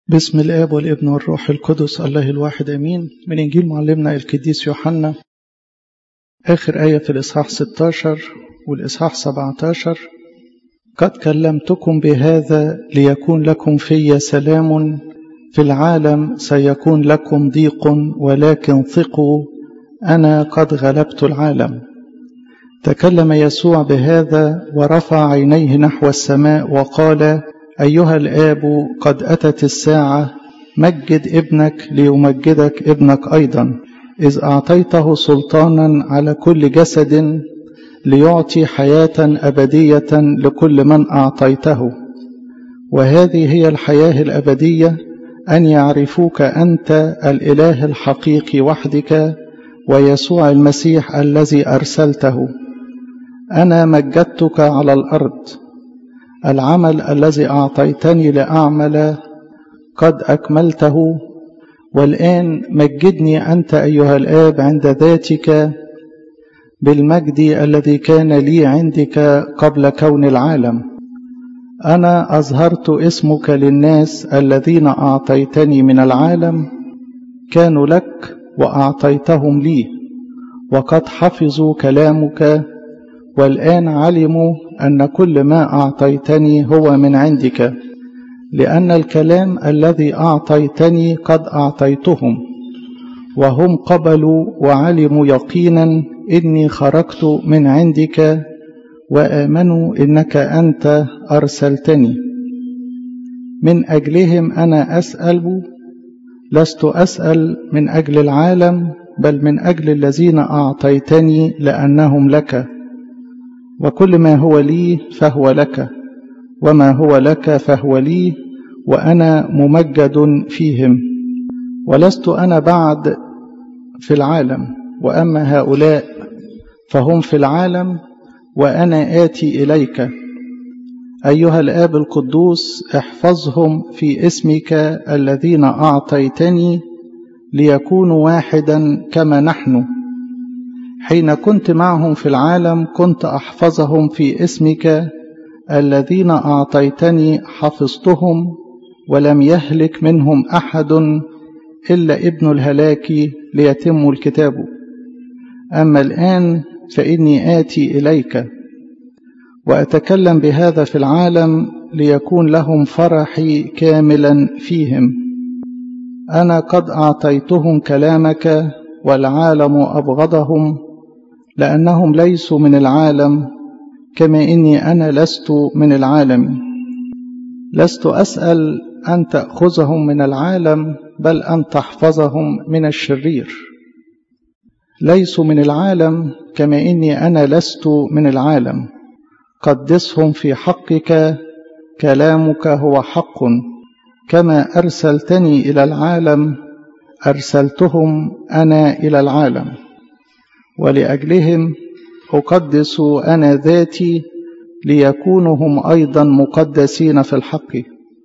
بسم الآب والابن والروح القدس الله الواحد أمين من إنجيل معلمنا القديس يوحنا آخر آية في الإصحاح 16 والإصحاح 17 قد كلمتكم بهذا ليكون لكم في سلام في العالم سيكون لكم ضيق ولكن ثقوا أنا قد غلبت العالم تكلم يسوع بهذا ورفع عينيه نحو السماء وقال أيها الآب قد أتت الساعة مجد ابنك ليمجدك ابنك أيضا إذ أعطيته سلطانا على كل جسد ليعطي حياة أبدية لكل من أعطيته وهذه هي الحياة الأبدية أن يعرفوك أنت الإله الحقيقي وحدك ويسوع المسيح الذي أرسلته أنا مجدتك على الأرض العمل الذي أعطيتني لأعمل قد أكملته والآن مجدني أنت أيها الآب عند ذاتك بالمجد الذي كان لي عندك قبل كون العالم أنا أظهرت اسمك للناس الذين أعطيتني من العالم كانوا لك وأعطيتهم لي وقد حفظوا كلامك والآن علموا أن كل ما أعطيتني هو من عندك لأن الكلام الذي أعطيتني قد أعطيتهم وهم قبلوا وعلموا يقينا إني خرجت من عندك وآمنوا إنك أنت أرسلتني من أجلهم أنا أسأل لست أسأل من أجل العالم بل من أجل الذين أعطيتني لأنهم لك وكل ما هو لي فهو لك وما هو لك فهو لي وأنا ممجد فيهم ولست أنا بعد في العالم وأما هؤلاء فهم في العالم وأنا آتي إليك أيها الآب القدوس احفظهم في اسمك الذين أعطيتني ليكونوا واحدا كما نحن حين كنت معهم في العالم كنت أحفظهم في اسمك الذين أعطيتني حفظتهم ولم يهلك منهم أحد إلا ابن الهلاك ليتم الكتاب أما الآن فإني آتي إليك وأتكلم بهذا في العالم ليكون لهم فرحي كاملا فيهم أنا قد أعطيتهم كلامك والعالم أبغضهم لأنهم ليسوا من العالم كما إني أنا لست من العالم لست أسأل أن تأخذهم من العالم بل أن تحفظهم من الشرير ليسوا من العالم كما إني أنا لست من العالم قدسهم في حقك كلامك هو حق كما أرسلتني إلى العالم أرسلتهم أنا إلى العالم ولأجلهم أقدس أنا ذاتي ليكونوا هم أيضا مقدسين في الحق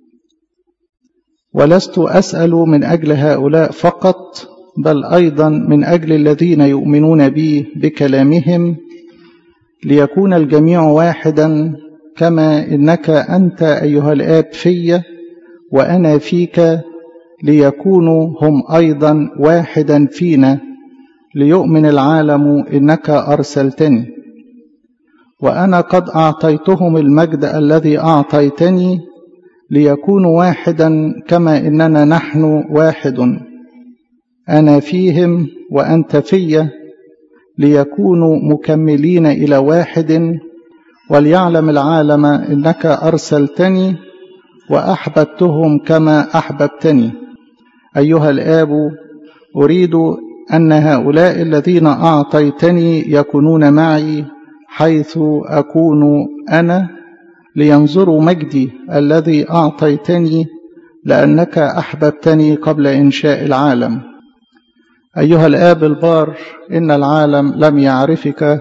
ولست أسأل من أجل هؤلاء فقط بل أيضا من أجل الذين يؤمنون بي بكلامهم ليكون الجميع واحدا كما إنك أنت أيها الآب في وأنا فيك ليكونوا هم أيضا واحدا فينا ليؤمن العالم إنك أرسلتني وأنا قد أعطيتهم المجد الذي أعطيتني ليكونوا واحدا كما إننا نحن واحد أنا فيهم وأنت في ليكونوا مكملين إلى واحد وليعلم العالم إنك أرسلتني وأحببتهم كما أحببتني أيها الآب أريد أن هؤلاء الذين أعطيتني يكونون معي حيث أكون أنا لينظروا مجدي الذي أعطيتني لأنك أحببتني قبل إنشاء العالم أيها الآب البار إن العالم لم يعرفك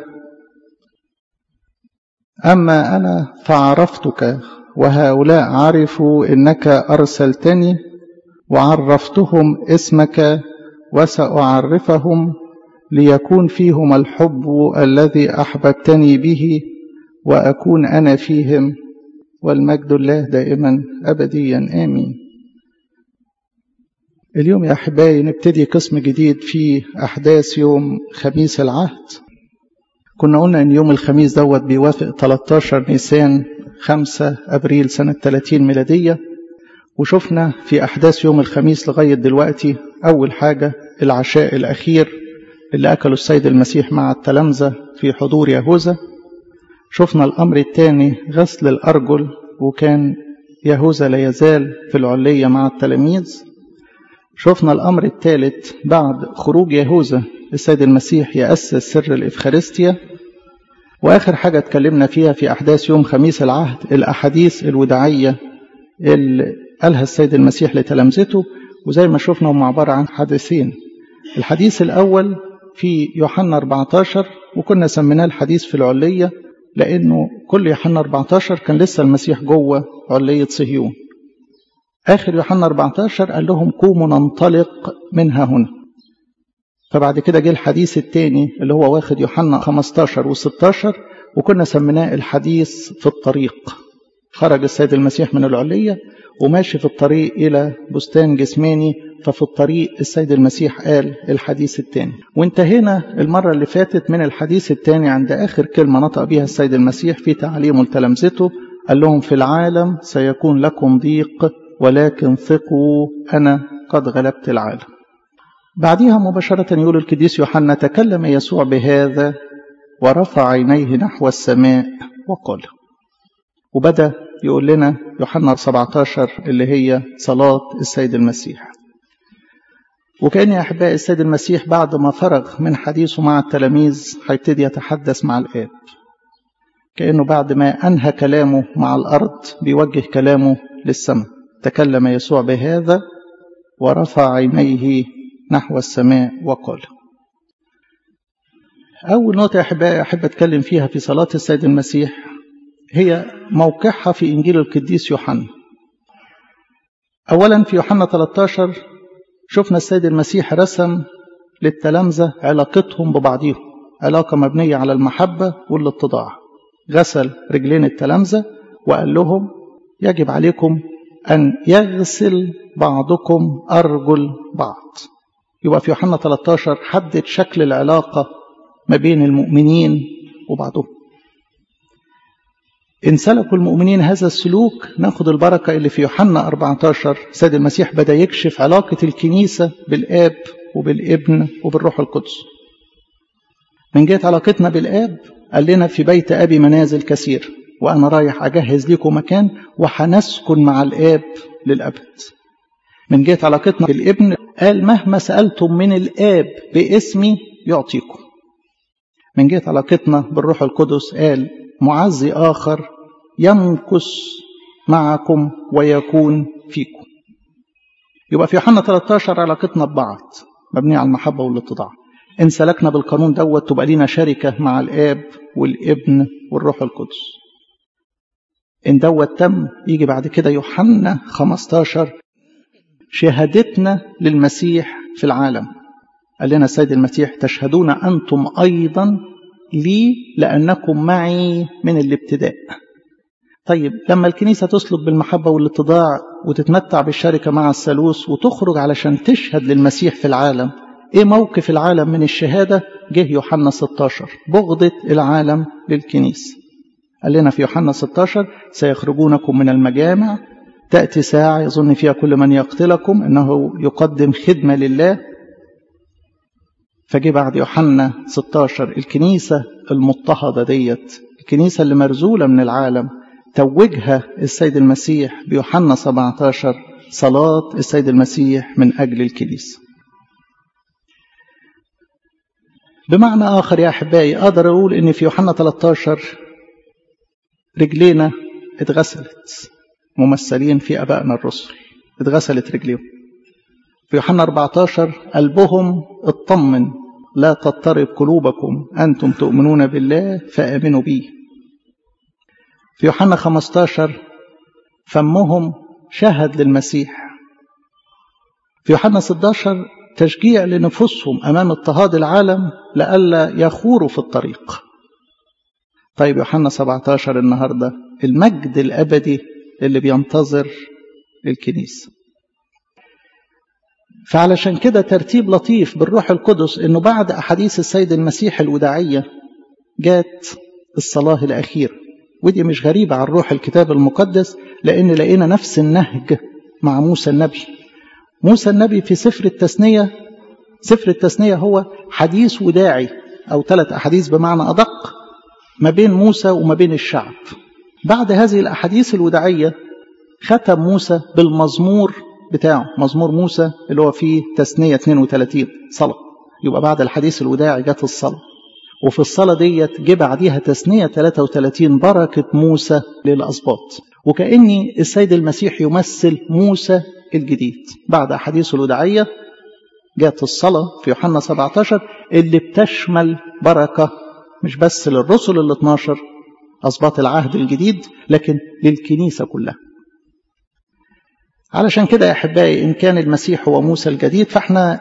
أما أنا فعرفتك وهؤلاء عرفوا إنك أرسلتني وعرفتهم اسمك وسأعرفهم ليكون فيهم الحب الذي أحببتني به وأكون أنا فيهم والمجد الله دائما أبديا آمين اليوم يا أحبائي نبتدي قسم جديد في أحداث يوم خميس العهد كنا قلنا إن يوم الخميس دوت بيوافق 13 نيسان 5 أبريل سنة 30 ميلادية وشفنا في أحداث يوم الخميس لغاية دلوقتي أول حاجة العشاء الأخير اللي أكله السيد المسيح مع التلامذة في حضور يهوذا شفنا الأمر الثاني غسل الأرجل وكان يهوذا لا يزال في العلية مع التلاميذ شفنا الأمر الثالث بعد خروج يهوذا السيد المسيح يأسس سر الإفخارستيا وآخر حاجة اتكلمنا فيها في أحداث يوم خميس العهد الأحاديث الوداعية اللي قالها السيد المسيح لتلامذته وزي ما شفنا هم عبارة عن حديثين الحديث الأول في يوحنا 14 وكنا سميناه الحديث في العلية لأنه كل يوحنا 14 كان لسه المسيح جوه علية صهيون آخر يوحنا 14 قال لهم قوموا ننطلق منها هنا فبعد كده جه الحديث الثاني اللي هو واخد يوحنا 15 و16 وكنا سميناه الحديث في الطريق خرج السيد المسيح من العلية وماشي في الطريق إلى بستان جسماني ففي الطريق السيد المسيح قال الحديث الثاني وانتهينا المرة اللي فاتت من الحديث الثاني عند آخر كلمة نطق بها السيد المسيح في تعليمه لتلامذته قال لهم في العالم سيكون لكم ضيق ولكن ثقوا أنا قد غلبت العالم بعدها مباشرة يقول القديس يوحنا تكلم يسوع بهذا ورفع عينيه نحو السماء وقال وبدأ يقول لنا يوحنا 17 اللي هي صلاة السيد المسيح وكان يا أحباء السيد المسيح بعد ما فرغ من حديثه مع التلاميذ هيبتدي يتحدث مع الآب كأنه بعد ما أنهى كلامه مع الأرض بيوجه كلامه للسماء تكلم يسوع بهذا ورفع عينيه نحو السماء وقال أول نقطة يا أحبائي أحب أتكلم فيها في صلاة السيد المسيح هي موقعها في إنجيل القديس يوحنا أولا في يوحنا 13 شفنا السيد المسيح رسم للتلامذة علاقتهم ببعضهم علاقة مبنية على المحبة والاتضاع غسل رجلين التلامذة وقال لهم يجب عليكم أن يغسل بعضكم أرجل بعض يبقى في يوحنا 13 حدد شكل العلاقة ما بين المؤمنين وبعضهم إن سلكوا المؤمنين هذا السلوك ناخد البركة اللي في يوحنا 14 سيد المسيح بدأ يكشف علاقة الكنيسة بالآب وبالابن وبالروح القدس من جهة علاقتنا بالآب قال لنا في بيت أبي منازل كثير وأنا رايح أجهز لكم مكان وحنسكن مع الآب للأبد من جهة علاقتنا بالابن قال مهما سألتم من الآب باسمي يعطيكم من جهة علاقتنا بالروح القدس قال معزي آخر يمكث معكم ويكون فيكم يبقى في يوحنا 13 علاقتنا ببعض مبنية على المحبة والاتضاع إن سلكنا بالقانون دوت تبقى لينا شركة مع الآب والابن والروح القدس إن دوت تم يجي بعد كده يوحنا 15 شهادتنا للمسيح في العالم قال لنا السيد المسيح تشهدون أنتم أيضا لي لأنكم معي من الابتداء طيب لما الكنيسة تسلك بالمحبة والاتضاع وتتمتع بالشركة مع الثالوث وتخرج علشان تشهد للمسيح في العالم ايه موقف العالم من الشهادة جه يوحنا 16 بغضة العالم للكنيسة قال لنا في يوحنا 16 سيخرجونكم من المجامع تأتي ساعة يظن فيها كل من يقتلكم أنه يقدم خدمة لله فجي بعد يوحنا 16 الكنيسة المضطهدة ديت الكنيسة اللي مرزولة من العالم توجها السيد المسيح بيوحنا 17 صلاة السيد المسيح من أجل الكنيسة بمعنى آخر يا أحبائي أقدر أقول إن في يوحنا 13 رجلينا اتغسلت ممثلين في أبائنا الرسل اتغسلت رجليهم في يوحنا 14 قلبهم اطمن لا تضطرب قلوبكم أنتم تؤمنون بالله فآمنوا بي في يوحنا 15 فمهم شهد للمسيح في يوحنا 16 تشجيع لنفوسهم أمام اضطهاد العالم لئلا يخوروا في الطريق طيب يوحنا 17 النهاردة المجد الأبدي اللي بينتظر الكنيسة فعلشان كده ترتيب لطيف بالروح القدس انه بعد احاديث السيد المسيح الوداعيه جات الصلاه الاخيره ودي مش غريبه عن روح الكتاب المقدس لان لقينا نفس النهج مع موسى النبي موسى النبي في سفر التثنيه سفر التثنيه هو حديث وداعي او ثلاث احاديث بمعنى ادق ما بين موسى وما بين الشعب بعد هذه الاحاديث الوداعيه ختم موسى بالمزمور بتاعه مزمور موسى اللي هو فيه تثنية 32 صلاة يبقى بعد الحديث الوداعي جت الصلاة وفي الصلاة ديت جه بعديها تثنية 33 بركة موسى للأسباط وكأني السيد المسيح يمثل موسى الجديد بعد أحاديث الوداعية جت الصلاة في يوحنا 17 اللي بتشمل بركة مش بس للرسل ال 12 أسباط العهد الجديد لكن للكنيسة كلها علشان كده يا احبائي ان كان المسيح هو موسى الجديد فاحنا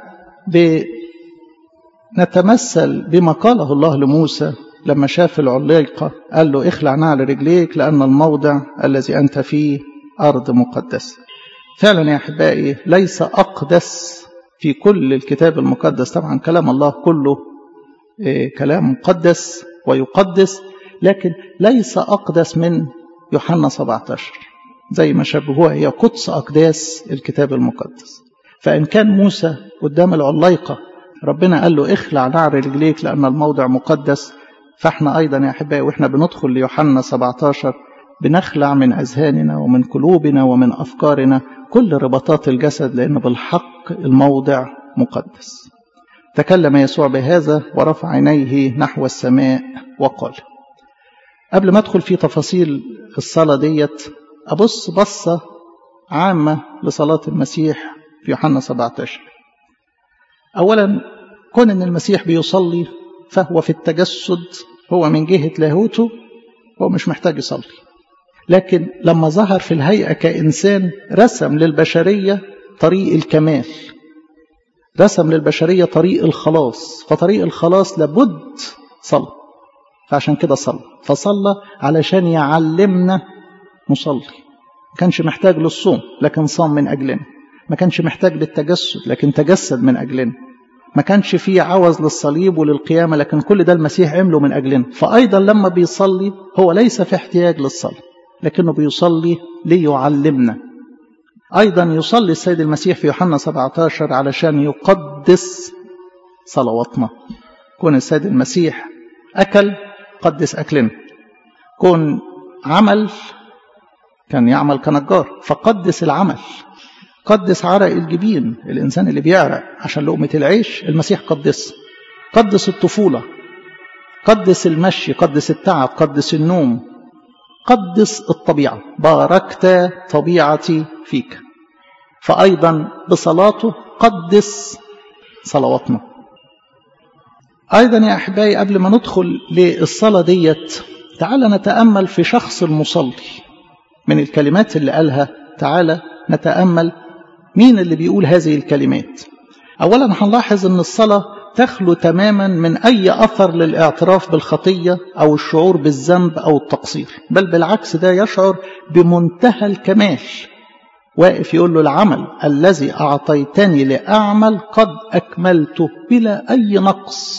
نتمثل بما قاله الله لموسى لما شاف العليقة قال له اخلع نعل رجليك لأن الموضع الذي أنت فيه أرض مقدسة فعلا يا أحبائي ليس أقدس في كل الكتاب المقدس طبعا كلام الله كله كلام مقدس ويقدس لكن ليس أقدس من يوحنا 17 زي ما شبهوها هي قدس أقداس الكتاب المقدس فإن كان موسى قدام العليقة ربنا قال له اخلع نعر رجليك لأن الموضع مقدس فاحنا أيضا يا أحبائي وإحنا بندخل ليوحنا 17 بنخلع من أذهاننا ومن قلوبنا ومن أفكارنا كل رباطات الجسد لأن بالحق الموضع مقدس تكلم يسوع بهذا ورفع عينيه نحو السماء وقال قبل ما أدخل في تفاصيل الصلاة ديت أبص بصة عامة لصلاة المسيح في يوحنا 17 أولا كون أن المسيح بيصلي فهو في التجسد هو من جهة لاهوته هو مش محتاج يصلي لكن لما ظهر في الهيئة كإنسان رسم للبشرية طريق الكمال رسم للبشرية طريق الخلاص فطريق الخلاص لابد صلى فعشان كده صلى فصلى علشان يعلمنا نصلي ما كانش محتاج للصوم لكن صام من أجلنا ما كانش محتاج للتجسد لكن تجسد من أجلنا ما كانش فيه عوز للصليب وللقيامة لكن كل ده المسيح عمله من أجلنا فأيضا لما بيصلي هو ليس في احتياج للصلاة لكنه بيصلي ليعلمنا أيضا يصلي السيد المسيح في يوحنا 17 علشان يقدس صلواتنا كون السيد المسيح أكل قدس أكلنا كون عمل كان يعمل كنجار فقدس العمل قدس عرق الجبين الإنسان اللي بيعرق عشان لقمة العيش المسيح قدس قدس الطفولة قدس المشي قدس التعب قدس النوم قدس الطبيعة باركت طبيعتي فيك فأيضا بصلاته قدس صلواتنا أيضا يا أحبائي قبل ما ندخل للصلاة ديت تعال نتأمل في شخص المصلي من الكلمات اللي قالها تعالى نتأمل مين اللي بيقول هذه الكلمات أولا هنلاحظ أن الصلاة تخلو تماما من أي أثر للاعتراف بالخطية أو الشعور بالذنب أو التقصير بل بالعكس ده يشعر بمنتهى الكمال واقف يقول له العمل الذي أعطيتني لأعمل قد أكملته بلا أي نقص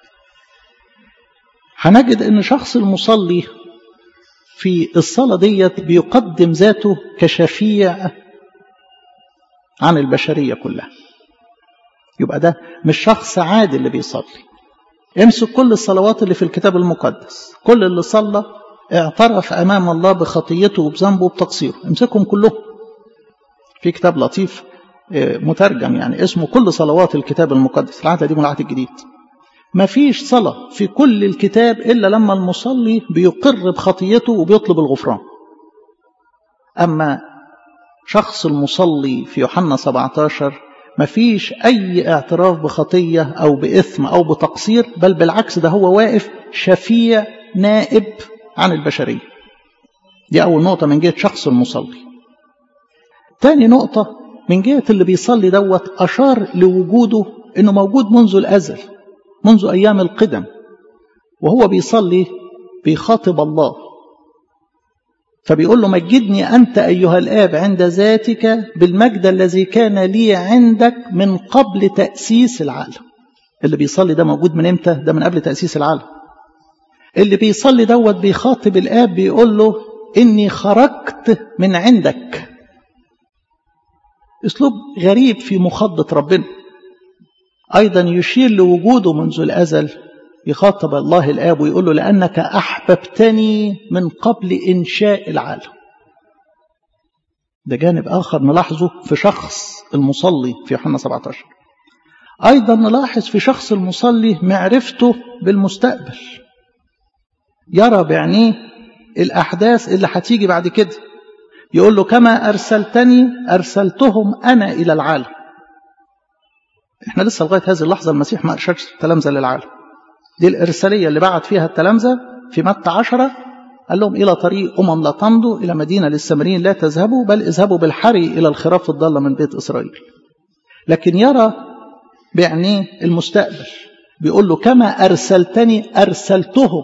هنجد أن شخص المصلي في الصلاة ديت بيقدم ذاته كشفيع عن البشرية كلها يبقى ده مش شخص عادي اللي بيصلي امسك كل الصلوات اللي في الكتاب المقدس كل اللي صلى اعترف أمام الله بخطيته وبذنبه وبتقصيره امسكهم كلهم في كتاب لطيف مترجم يعني اسمه كل صلوات الكتاب المقدس العهد القديم والعهد الجديد ما فيش صلاة في كل الكتاب إلا لما المصلي بيقر بخطيته وبيطلب الغفران أما شخص المصلي في يوحنا 17 ما فيش أي اعتراف بخطية أو بإثم أو بتقصير بل بالعكس ده هو واقف شفيع نائب عن البشرية دي أول نقطة من جهة شخص المصلي تاني نقطة من جهة اللي بيصلي دوت أشار لوجوده إنه موجود منذ الأزل منذ أيام القدم وهو بيصلي بيخاطب الله فبيقول له مجدني أنت أيها الآب عند ذاتك بالمجد الذي كان لي عندك من قبل تأسيس العالم اللي بيصلي ده موجود من امتى ده من قبل تأسيس العالم اللي بيصلي دوت بيخاطب الآب بيقول له إني خرجت من عندك أسلوب غريب في مخاطبة ربنا أيضا يشير لوجوده منذ الأزل يخاطب الله الآب ويقول له لأنك أحببتني من قبل إنشاء العالم ده جانب آخر نلاحظه في شخص المصلي في يوحنا 17 أيضا نلاحظ في شخص المصلي معرفته بالمستقبل يرى بعينيه الأحداث اللي هتيجي بعد كده يقول له كما أرسلتني أرسلتهم أنا إلى العالم احنا لسه لغاية هذه اللحظة المسيح ما أرشدش التلامذة للعالم دي الإرسالية اللي بعت فيها التلامذة في متى عشرة قال لهم إلى طريق أمم لا تمضوا إلى مدينة للسامريين لا تذهبوا بل اذهبوا بالحري إلى الخراف الضالة من بيت إسرائيل لكن يرى بعينيه المستقبل بيقول له كما أرسلتني أرسلتهم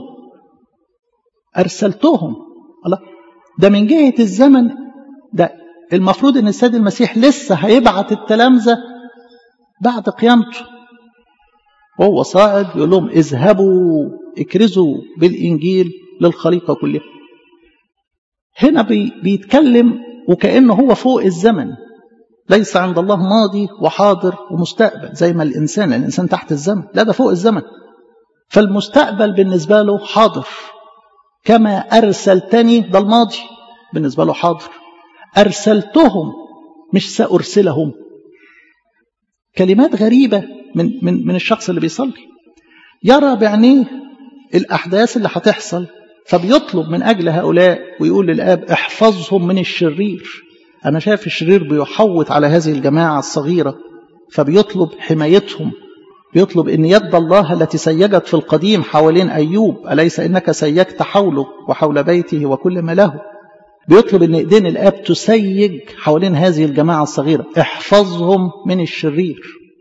أرسلتهم الله ده من جهة الزمن ده المفروض أن السيد المسيح لسه هيبعت التلامذة بعد قيامته وهو صاعد يقول لهم اذهبوا اكرزوا بالإنجيل للخليقة كلها هنا بي بيتكلم وكأنه هو فوق الزمن ليس عند الله ماضي وحاضر ومستقبل زي ما الإنسان الإنسان تحت الزمن لا ده فوق الزمن فالمستقبل بالنسبة له حاضر كما أرسلتني ده الماضي بالنسبة له حاضر أرسلتهم مش سأرسلهم كلمات غريبة من, من, من الشخص اللي بيصلي يرى بعينيه الأحداث اللي هتحصل فبيطلب من أجل هؤلاء ويقول للآب احفظهم من الشرير أنا شايف الشرير بيحوط على هذه الجماعة الصغيرة فبيطلب حمايتهم بيطلب أن يد الله التي سيجت في القديم حوالين أيوب أليس إنك سيجت حوله وحول بيته وكل ما له بيطلب أن إيدين الآب تسيج حوالين هذه الجماعة الصغيرة احفظهم من الشرير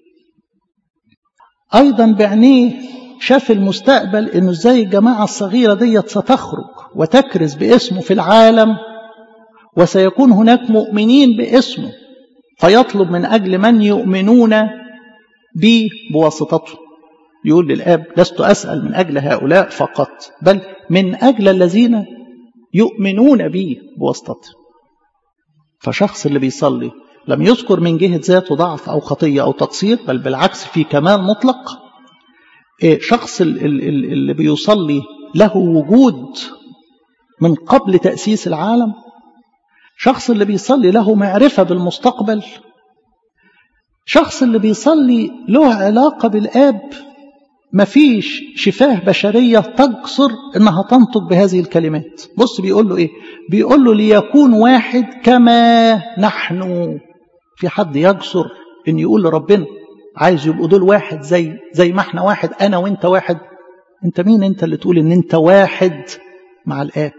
أيضا بعينيه شاف المستقبل أنه ازاي الجماعة الصغيرة ديت ستخرج وتكرز باسمه في العالم وسيكون هناك مؤمنين باسمه فيطلب من أجل من يؤمنون بي بواسطته يقول للآب لست أسأل من أجل هؤلاء فقط بل من أجل الذين يؤمنون بي بواسطته فشخص اللي بيصلي لم يذكر من جهة ذاته ضعف أو خطية أو تقصير بل بالعكس في كمال مطلق شخص اللي بيصلي له وجود من قبل تأسيس العالم شخص اللي بيصلي له معرفة بالمستقبل شخص اللي بيصلي له علاقة بالآب مفيش شفاه بشرية تقصر إنها تنطق بهذه الكلمات بص بيقول له إيه بيقول له ليكون واحد كما نحن في حد يقصر إن يقول لربنا عايز يبقوا دول واحد زي زي ما احنا واحد أنا وإنت واحد أنت مين أنت اللي تقول إن أنت واحد مع الآب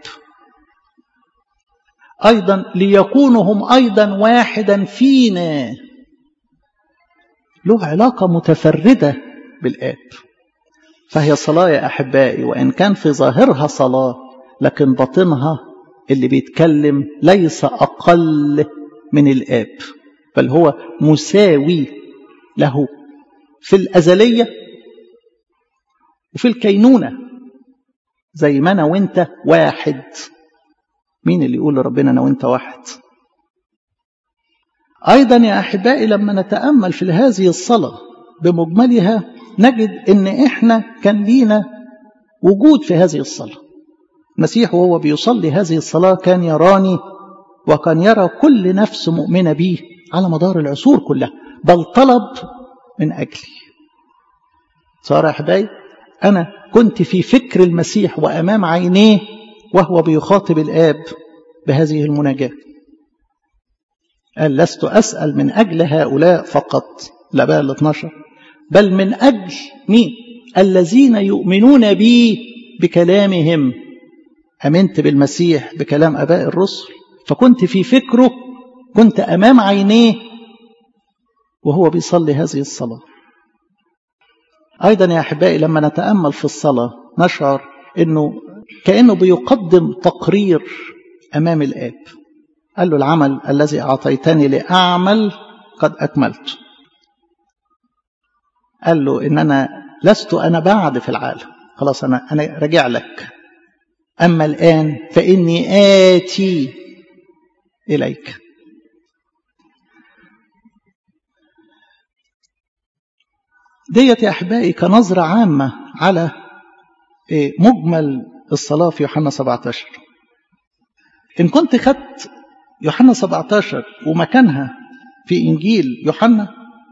أيضا ليكونوا هم أيضا واحدا فينا له علاقة متفردة بالآب فهي صلاة يا أحبائي وإن كان في ظاهرها صلاة لكن باطنها اللي بيتكلم ليس أقل من الآب بل هو مساوي له في الأزلية وفي الكينونة زي ما أنا وإنت واحد مين اللي يقول لربنا أنا وإنت واحد أيضا يا أحبائي لما نتأمل في هذه الصلاة بمجملها نجد إن إحنا كان لينا وجود في هذه الصلاة المسيح وهو بيصلي هذه الصلاة كان يراني وكان يرى كل نفس مؤمنة به على مدار العصور كلها بل طلب من أجلي صار أحبائي أنا كنت في فكر المسيح وأمام عينيه وهو بيخاطب الآب بهذه المناجاة قال لست أسأل من أجل هؤلاء فقط لا بقى ال 12 بل من أجل مين الذين يؤمنون بي بكلامهم أمنت بالمسيح بكلام أباء الرسل فكنت في فكره كنت أمام عينيه وهو بيصلي هذه الصلاة أيضا يا أحبائي لما نتأمل في الصلاة نشعر أنه كأنه بيقدم تقرير أمام الآب قال له العمل الذي أعطيتني لأعمل قد أكملت قال له إن أنا لست أنا بعد في العالم خلاص أنا أنا راجع لك أما الآن فإني آتي إليك ديت يا أحبائي كنظرة عامة على مجمل الصلاة في يوحنا 17 إن كنت خدت يوحنا 17 ومكانها في إنجيل يوحنا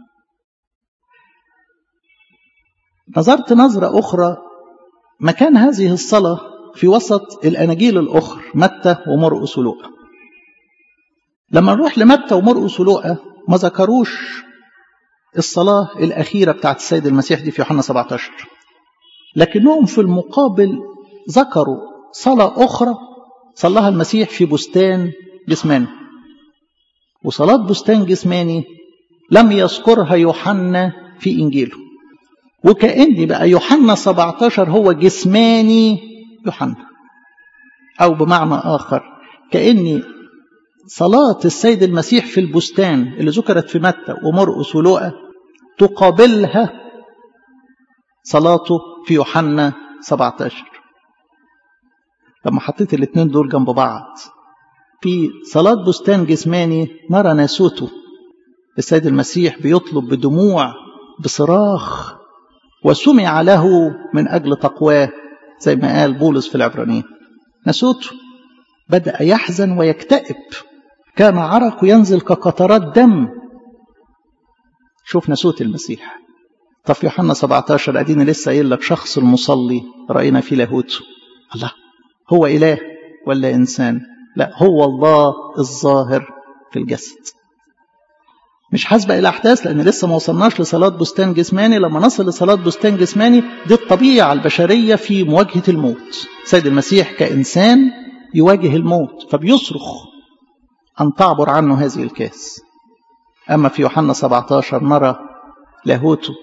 نظرت نظرة أخرى مكان هذه الصلاة في وسط الأناجيل الأخر متى ومرقس ولوقا لما نروح لمتى ومرقس ولوقا ما ذكروش الصلاة الأخيرة بتاعت السيد المسيح دي في يوحنا 17 لكنهم في المقابل ذكروا صلاة أخرى صلاها المسيح في بستان جسماني وصلاة بستان جسماني لم يذكرها يوحنا في إنجيله وكأن بقى يوحنا 17 هو جسماني يوحنا أو بمعنى آخر كأن صلاة السيد المسيح في البستان اللي ذكرت في متى ومرقس ولوقا تقابلها صلاته في يوحنا 17 لما حطيت الاثنين دول جنب بعض في صلاة بستان جسماني نرى ناسوته السيد المسيح بيطلب بدموع بصراخ وسمع له من أجل تقواه زي ما قال بولس في العبرانيين ناسوته بدأ يحزن ويكتئب كان عرقه ينزل كقطرات دم شوف ناسوت المسيح طب في يوحنا 17 اديني لسه قايل لك شخص المصلي راينا في لاهوته الله هو اله ولا انسان لا هو الله الظاهر في الجسد مش حاسبة الأحداث لأن لسه ما وصلناش لصلاة بستان جسماني لما نصل لصلاة بستان جسماني دي الطبيعة البشرية في مواجهة الموت سيد المسيح كإنسان يواجه الموت فبيصرخ أن تعبر عنه هذه الكاس أما في يوحنا 17 نرى لاهوته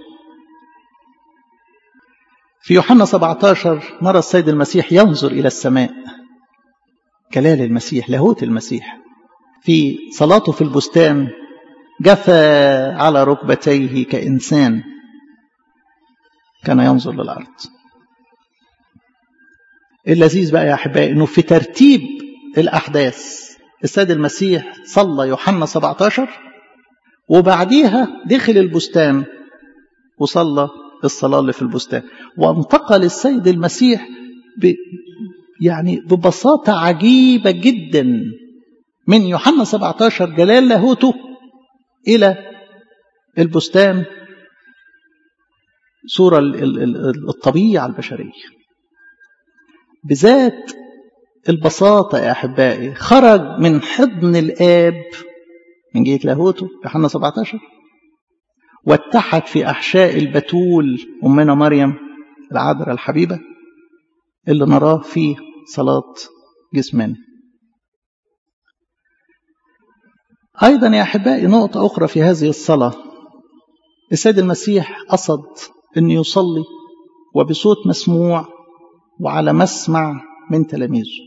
في يوحنا 17 نرى السيد المسيح ينظر إلى السماء جلال المسيح لاهوت المسيح في صلاته في البستان جثى على ركبتيه كإنسان كان ينظر للأرض اللذيذ بقى يا أحبائي أنه في ترتيب الأحداث السيد المسيح صلى يوحنا 17 وبعديها دخل البستان وصلى الصلاة اللي في البستان وانتقل السيد المسيح ب يعني ببساطة عجيبة جدا من يوحنا 17 جلال لاهوته إلى البستان صورة الطبيعة البشرية بذات البساطة يا أحبائي خرج من حضن الآب من جهة لاهوته يوحنا 17 واتحد في أحشاء البتول أمنا مريم العذراء الحبيبة اللي نراه في صلاة جسمان أيضا يا أحبائي نقطة أخرى في هذه الصلاة السيد المسيح قصد أن يصلي وبصوت مسموع وعلى مسمع من تلاميذه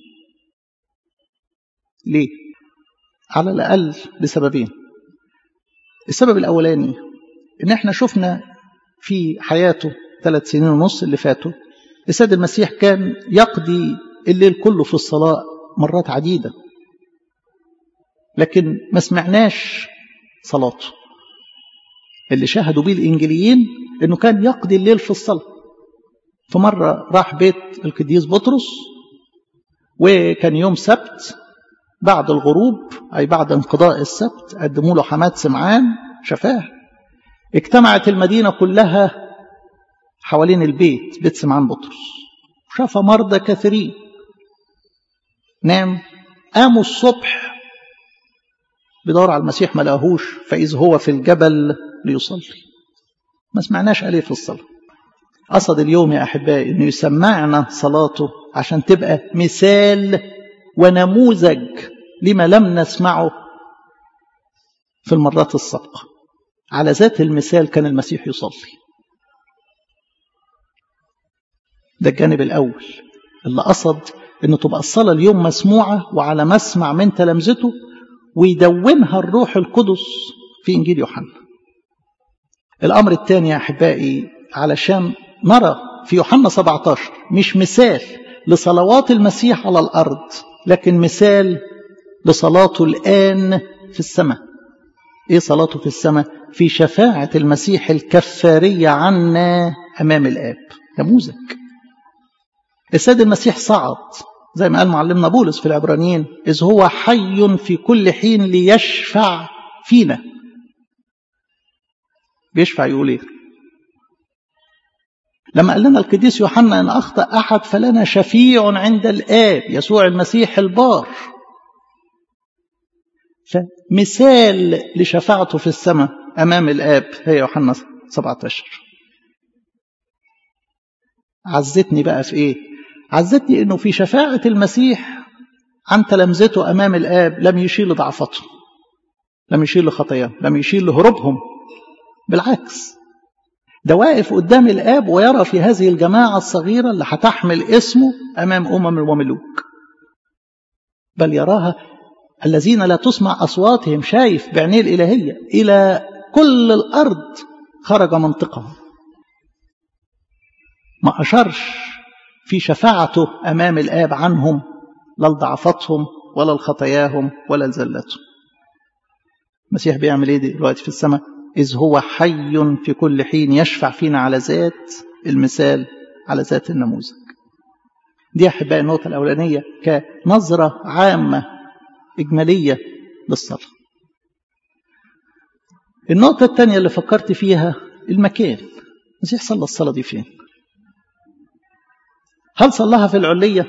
ليه؟ على الأقل لسببين السبب الأولاني إن احنا شفنا في حياته ثلاث سنين ونص اللي فاتوا السيد المسيح كان يقضي الليل كله في الصلاة مرات عديدة لكن ما سمعناش صلاته اللي شاهدوا بيه الإنجليين إنه كان يقضي الليل في الصلاة فمرة راح بيت القديس بطرس وكان يوم سبت بعد الغروب أي بعد انقضاء السبت قدموا له حماد سمعان شفاه اجتمعت المدينة كلها حوالين البيت بيت سمعان بطرس شاف مرضى كثيرين نام قاموا الصبح بيدور على المسيح ما لقاهوش فإذ هو في الجبل ليصلي ما سمعناش عليه في الصلاة قصد اليوم يا أحبائي أنه يسمعنا صلاته عشان تبقى مثال ونموذج لما لم نسمعه في المرات السابقة على ذات المثال كان المسيح يصلي ده الجانب الأول اللي قصد ان تبقى الصلاة اليوم مسموعة وعلى مسمع من تلامذته ويدونها الروح القدس في انجيل يوحنا الامر الثاني يا احبائي علشان نرى في يوحنا 17 مش مثال لصلوات المسيح على الارض لكن مثال لصلاته الان في السماء ايه صلاته في السماء في شفاعة المسيح الكفارية عنا امام الاب نموذج السيد المسيح صعد زي ما قال معلمنا بولس في العبرانيين إذ هو حي في كل حين ليشفع فينا بيشفع يقول ايه لما قال لنا القديس يوحنا ان اخطا احد فلنا شفيع عند الاب يسوع المسيح البار فمثال لشفاعته في السماء امام الاب هي يوحنا 17 عزتني بقى في ايه عزتني انه في شفاعة المسيح عن تلامذته امام الاب لم يشير لضعفتهم لم يشير لخطاياهم لم يشير لهروبهم بالعكس ده واقف قدام الاب ويرى في هذه الجماعة الصغيرة اللي هتحمل اسمه امام امم وملوك بل يراها الذين لا تسمع اصواتهم شايف بعينيه الالهية الى كل الارض خرج منطقهم ما اشرش في شفاعته امام الاب عنهم لا لضعفتهم ولا لخطاياهم ولا لزلتهم المسيح بيعمل ايه دلوقتي في السماء اذ هو حي في كل حين يشفع فينا على ذات المثال على ذات النموذج دي احبائي النقطه الاولانيه كنظره عامه اجماليه للصلاه النقطه الثانيه اللي فكرت فيها المكان المسيح صلى الصلاه دي فين هل صلاها في العلية؟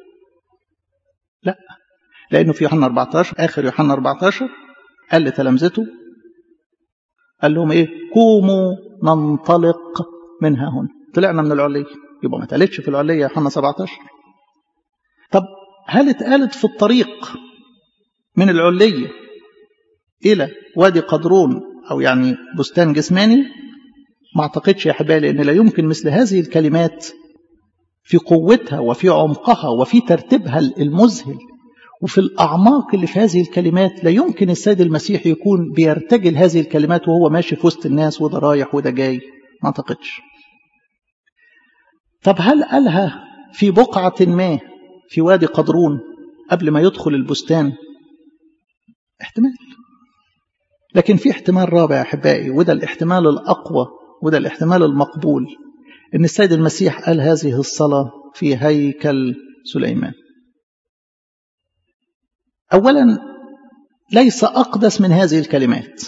لا لأنه في يوحنا 14 آخر يوحنا 14 قال لتلامذته قال لهم إيه؟ قوموا ننطلق من ها هنا طلعنا من العلية يبقى ما اتقالتش في العلية يوحنا 17 طب هل اتقالت في الطريق من العلية إلى وادي قدرون أو يعني بستان جسماني ما اعتقدش يا حبايبي لأن لا يمكن مثل هذه الكلمات في قوتها وفي عمقها وفي ترتيبها المذهل وفي الأعماق اللي في هذه الكلمات لا يمكن السيد المسيح يكون بيرتجل هذه الكلمات وهو ماشي في وسط الناس وده رايح وده جاي ما أعتقدش طب هل قالها في بقعة ما في وادي قدرون قبل ما يدخل البستان احتمال لكن في احتمال رابع يا أحبائي وده الاحتمال الأقوى وده الاحتمال المقبول ان السيد المسيح قال هذه الصلاه في هيكل سليمان اولا ليس اقدس من هذه الكلمات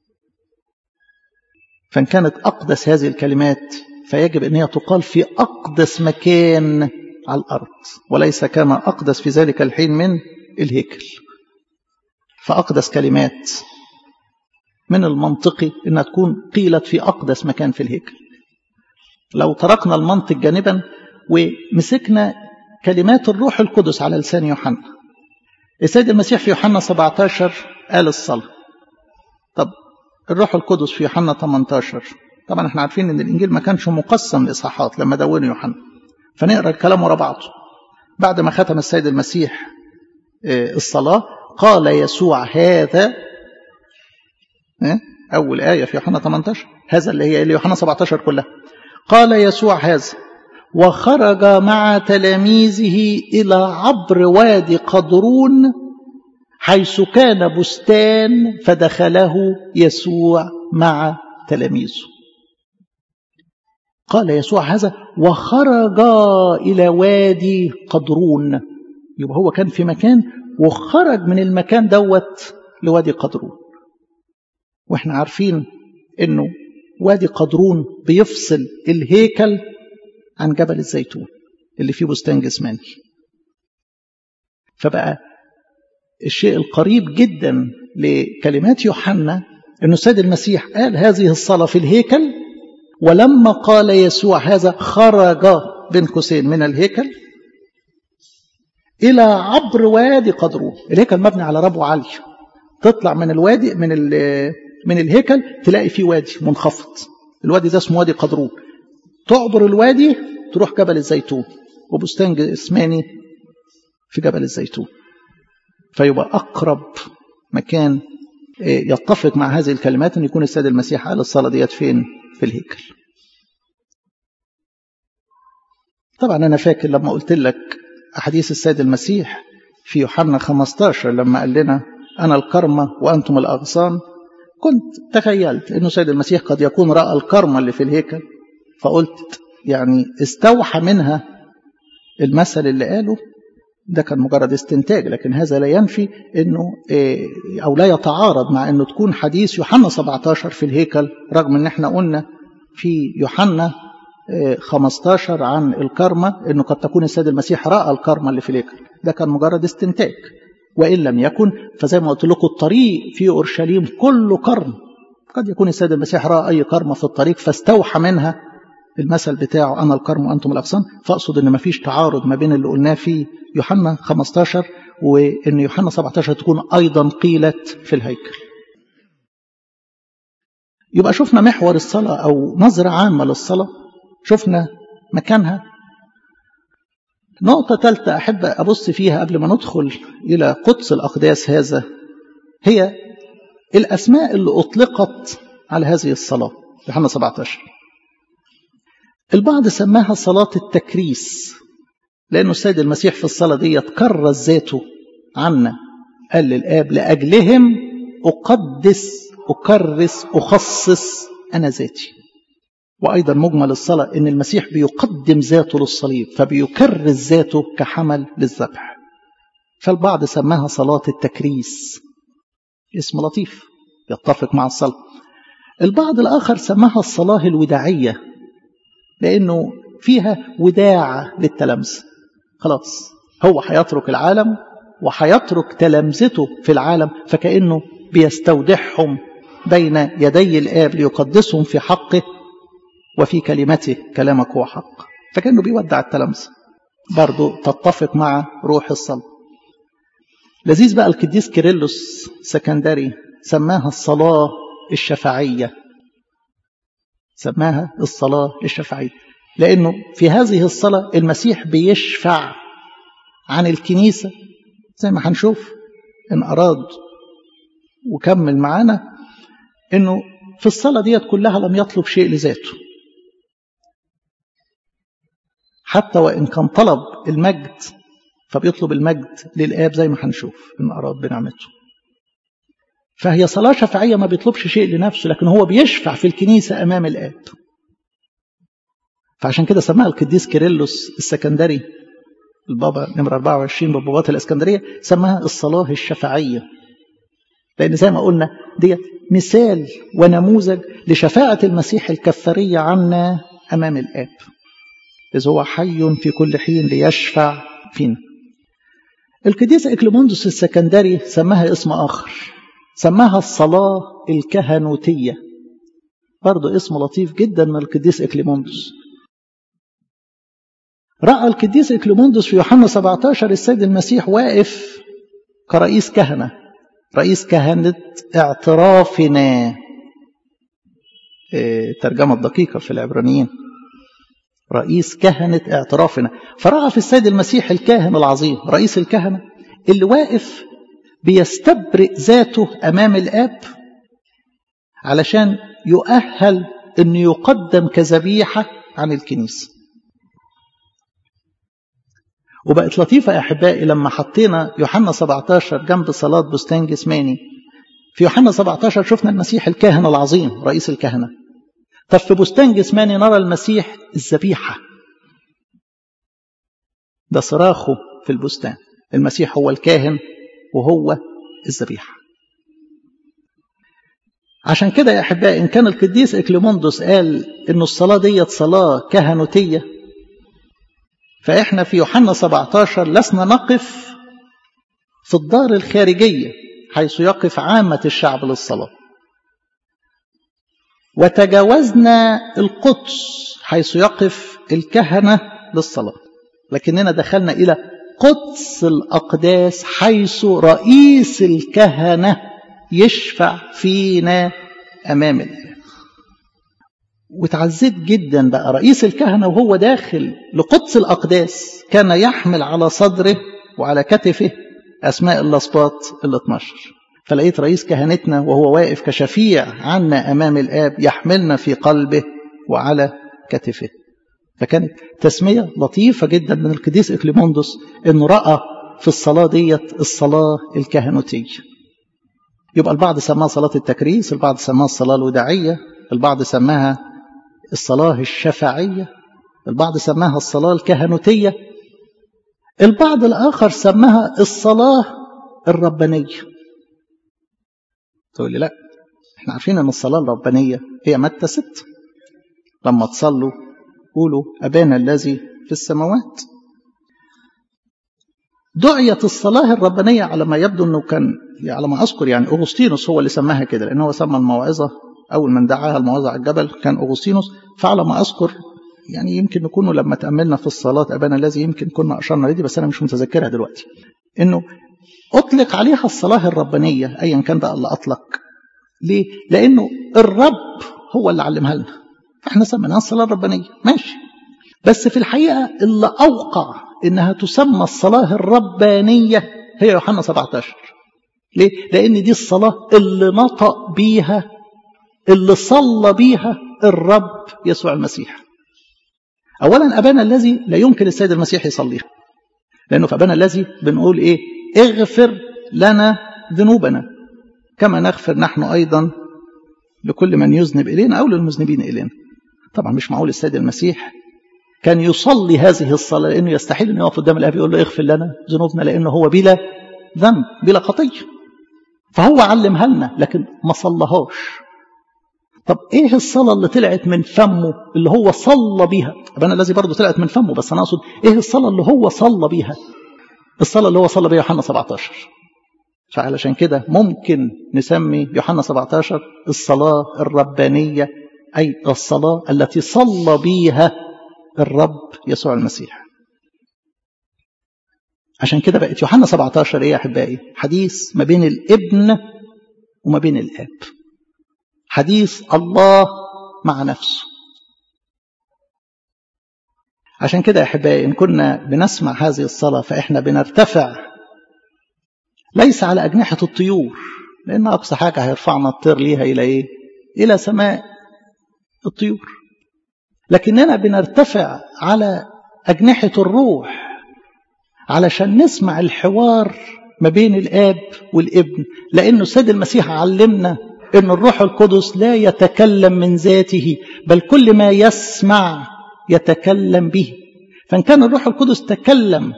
فان كانت اقدس هذه الكلمات فيجب ان هي تقال في اقدس مكان على الارض وليس كما اقدس في ذلك الحين من الهيكل فاقدس كلمات من المنطقي انها تكون قيلت في اقدس مكان في الهيكل لو تركنا المنطق جانبا ومسكنا كلمات الروح القدس على لسان يوحنا السيد المسيح في يوحنا 17 قال الصلاة طب الروح القدس في يوحنا 18 طبعا احنا عارفين ان الانجيل ما كانش مقسم لاصحاحات لما دونه يوحنا فنقرا الكلام ورا بعضه بعد ما ختم السيد المسيح الصلاة قال يسوع هذا أول آية في يوحنا 18 هذا اللي هي اللي يوحنا 17 كلها قال يسوع هذا وخرج مع تلاميذه إلى عبر وادي قدرون حيث كان بستان فدخله يسوع مع تلاميذه قال يسوع هذا وخرج إلى وادي قدرون يبقى هو كان في مكان وخرج من المكان دوت لوادي قدرون واحنا عارفين انه وادي قدرون بيفصل الهيكل عن جبل الزيتون اللي فيه بستان جسماني فبقى الشيء القريب جدا لكلمات يوحنا انه السيد المسيح قال هذه الصلاه في الهيكل ولما قال يسوع هذا خرج بين قوسين من الهيكل الى عبر وادي قدرون الهيكل مبني على ربو عالي تطلع من الوادي من من الهيكل تلاقي فيه وادي منخفض الوادي ده اسمه وادي قدرون تعبر الوادي تروح جبل الزيتون وبستان جسماني في جبل الزيتون فيبقى أقرب مكان يتفق مع هذه الكلمات أن يكون السيد المسيح قال الصلاة ديت فين في الهيكل طبعا أنا فاكر لما قلت لك أحاديث السيد المسيح في يوحنا 15 لما قال لنا أنا الكرمة وأنتم الأغصان كنت تخيلت أنه سيد المسيح قد يكون رأى الكرمة اللي في الهيكل فقلت يعني استوحى منها المثل اللي قاله ده كان مجرد استنتاج لكن هذا لا ينفي انه او لا يتعارض مع انه تكون حديث يوحنا 17 في الهيكل رغم ان احنا قلنا في يوحنا 15 عن الكرمة انه قد تكون السيد المسيح راى الكرمة اللي في الهيكل ده كان مجرد استنتاج وان لم يكن فزي ما قلت لكم الطريق في اورشليم كله كرم قد يكون السيد المسيح راى اي كرمة في الطريق فاستوحى منها المثل بتاعه أنا الكرم وأنتم الأغصان فأقصد أن مفيش تعارض ما بين اللي قلناه في يوحنا 15 وأن يوحنا 17 تكون أيضا قيلت في الهيكل يبقى شفنا محور الصلاة أو نظرة عامة للصلاة شفنا مكانها نقطة ثالثة أحب أبص فيها قبل ما ندخل إلى قدس الأقداس هذا هي الأسماء اللي أطلقت على هذه الصلاة يوحنا 17 البعض سماها صلاة التكريس لأنه السيد المسيح في الصلاة دي كرس ذاته عنا قال للآب لأجلهم أقدس أكرس أخصص أنا ذاتي وأيضا مجمل الصلاة إن المسيح بيقدم ذاته للصليب فبيكرس ذاته كحمل للذبح فالبعض سماها صلاة التكريس اسم لطيف يتفق مع الصلاة البعض الآخر سماها الصلاة الوداعية لأنه فيها وداع للتلامذة خلاص هو هيترك العالم وهيترك تلامذته في العالم فكأنه بيستودعهم بين يدي الآب ليقدسهم في حقه وفي كلمته كلامك هو حق فكأنه بيودع التلامذة برضه تتفق مع روح الصلاة لذيذ بقى القديس كيرلس سكندري سماها الصلاة الشفاعية سماها الصلاة الشفاعية لأنه في هذه الصلاة المسيح بيشفع عن الكنيسة زي ما هنشوف إن أراد وكمل معانا إنه في الصلاة ديت كلها لم يطلب شيء لذاته حتى وإن كان طلب المجد فبيطلب المجد للآب زي ما هنشوف إن أراد بنعمته فهي صلاة شفاعية ما بيطلبش شيء لنفسه لكن هو بيشفع في الكنيسة أمام الآب فعشان كده سماها القديس كيرلس السكندري البابا نمرة 24 بابوات الإسكندرية سماها الصلاة الشفاعية لأن زي ما قلنا ديت مثال ونموذج لشفاعة المسيح الكفارية عنا أمام الآب إذ هو حي في كل حين ليشفع فينا القديس إكليموندوس السكندري سماها اسم آخر سماها الصلاة الكهنوتية برضو اسم لطيف جدا من القديس إكليموندوس رأى القديس إكليموندوس في يوحنا 17 السيد المسيح واقف كرئيس كهنة رئيس كهنة اعترافنا ترجمة دقيقة في العبرانيين رئيس كهنة اعترافنا فرأى في السيد المسيح الكاهن العظيم رئيس الكهنة اللي واقف بيستبرئ ذاته أمام الآب علشان يؤهل أن يقدم كذبيحة عن الكنيسة وبقت لطيفة يا أحبائي لما حطينا يوحنا 17 جنب صلاة بستان جسماني في يوحنا 17 شفنا المسيح الكاهن العظيم رئيس الكهنة طب في بستان جسماني نرى المسيح الذبيحة ده صراخه في البستان المسيح هو الكاهن وهو الذبيحة عشان كده يا أحبائي إن كان القديس إكليموندوس قال إن الصلاة ديت صلاة كهنوتية فإحنا في يوحنا 17 لسنا نقف في الدار الخارجية حيث يقف عامة الشعب للصلاة وتجاوزنا القدس حيث يقف الكهنة للصلاة لكننا دخلنا إلى قدس الأقداس حيث رئيس الكهنة يشفع فينا أمام الله وتعزيت جدا بقى رئيس الكهنة وهو داخل لقدس الأقداس كان يحمل على صدره وعلى كتفه أسماء الأسباط ال 12 فلقيت رئيس كهنتنا وهو واقف كشفيع عنا أمام الآب يحملنا في قلبه وعلى كتفه فكانت تسمية لطيفة جدا من القديس إكليموندوس إنه رأى في الصلاة ديت الصلاة الكهنوتية يبقى البعض سماها صلاة التكريس البعض سماها الصلاة الوداعية البعض سماها الصلاة الشفاعية البعض سماها الصلاة الكهنوتية البعض الآخر سماها الصلاة الربانية تقول لي لا احنا عارفين ان الصلاة الربانية هي متى ست لما تصلوا قولوا أبانا الذي في السماوات دعيت الصلاة الربانية على ما يبدو أنه كان على ما أذكر يعني أغسطينوس هو اللي سماها كده لأنه هو سمى الموعظة أول من دعاها الموعظة على الجبل كان أغسطينوس فعلى ما أذكر يعني يمكن نكون لما تأملنا في الصلاة أبانا الذي يمكن كنا أشرنا لدي بس أنا مش متذكرها دلوقتي إنه أطلق عليها الصلاة الربانية أيا كان بقى اللي أطلق ليه؟ لأنه الرب هو اللي علمها لنا فإحنا سميناها الصلاة الربانية ماشي بس في الحقيقة اللي أوقع إنها تسمى الصلاة الربانية هي يوحنا 17 ليه؟ لأن دي الصلاة اللي نطق بيها اللي صلى بيها الرب يسوع المسيح أولا أبانا الذي لا يمكن السيد المسيح يصليها لأنه في أبانا الذي بنقول إيه اغفر لنا ذنوبنا كما نغفر نحن أيضا لكل من يذنب إلينا أو للمذنبين إلينا طبعا مش معقول السيد المسيح كان يصلي هذه الصلاة لأنه يستحيل أن يقف قدام الآب يقول له اغفر لنا ذنوبنا لأنه هو بلا ذنب بلا خطية فهو علمها لنا لكن ما صلهاش طب ايه الصلاة اللي طلعت من فمه اللي هو صلى بيها أنا الذي برضه طلعت من فمه بس أنا أقصد ايه الصلاة اللي هو صلى بيها الصلاة اللي هو صلى بيها يوحنا 17 فعلشان كده ممكن نسمي يوحنا 17 الصلاة الربانية أي الصلاة التي صلى بيها الرب يسوع المسيح عشان كده بقت يوحنا 17 ايه يا احبائي حديث ما بين الابن وما بين الاب حديث الله مع نفسه عشان كده يا احبائي ان كنا بنسمع هذه الصلاه فاحنا بنرتفع ليس على اجنحه الطيور لان اقصى حاجه هيرفعنا الطير ليها الى ايه الى سماء الطيور لكننا بنرتفع على أجنحة الروح علشان نسمع الحوار ما بين الآب والابن لأنه السيد المسيح علمنا أن الروح القدس لا يتكلم من ذاته بل كل ما يسمع يتكلم به فإن كان الروح القدس تكلم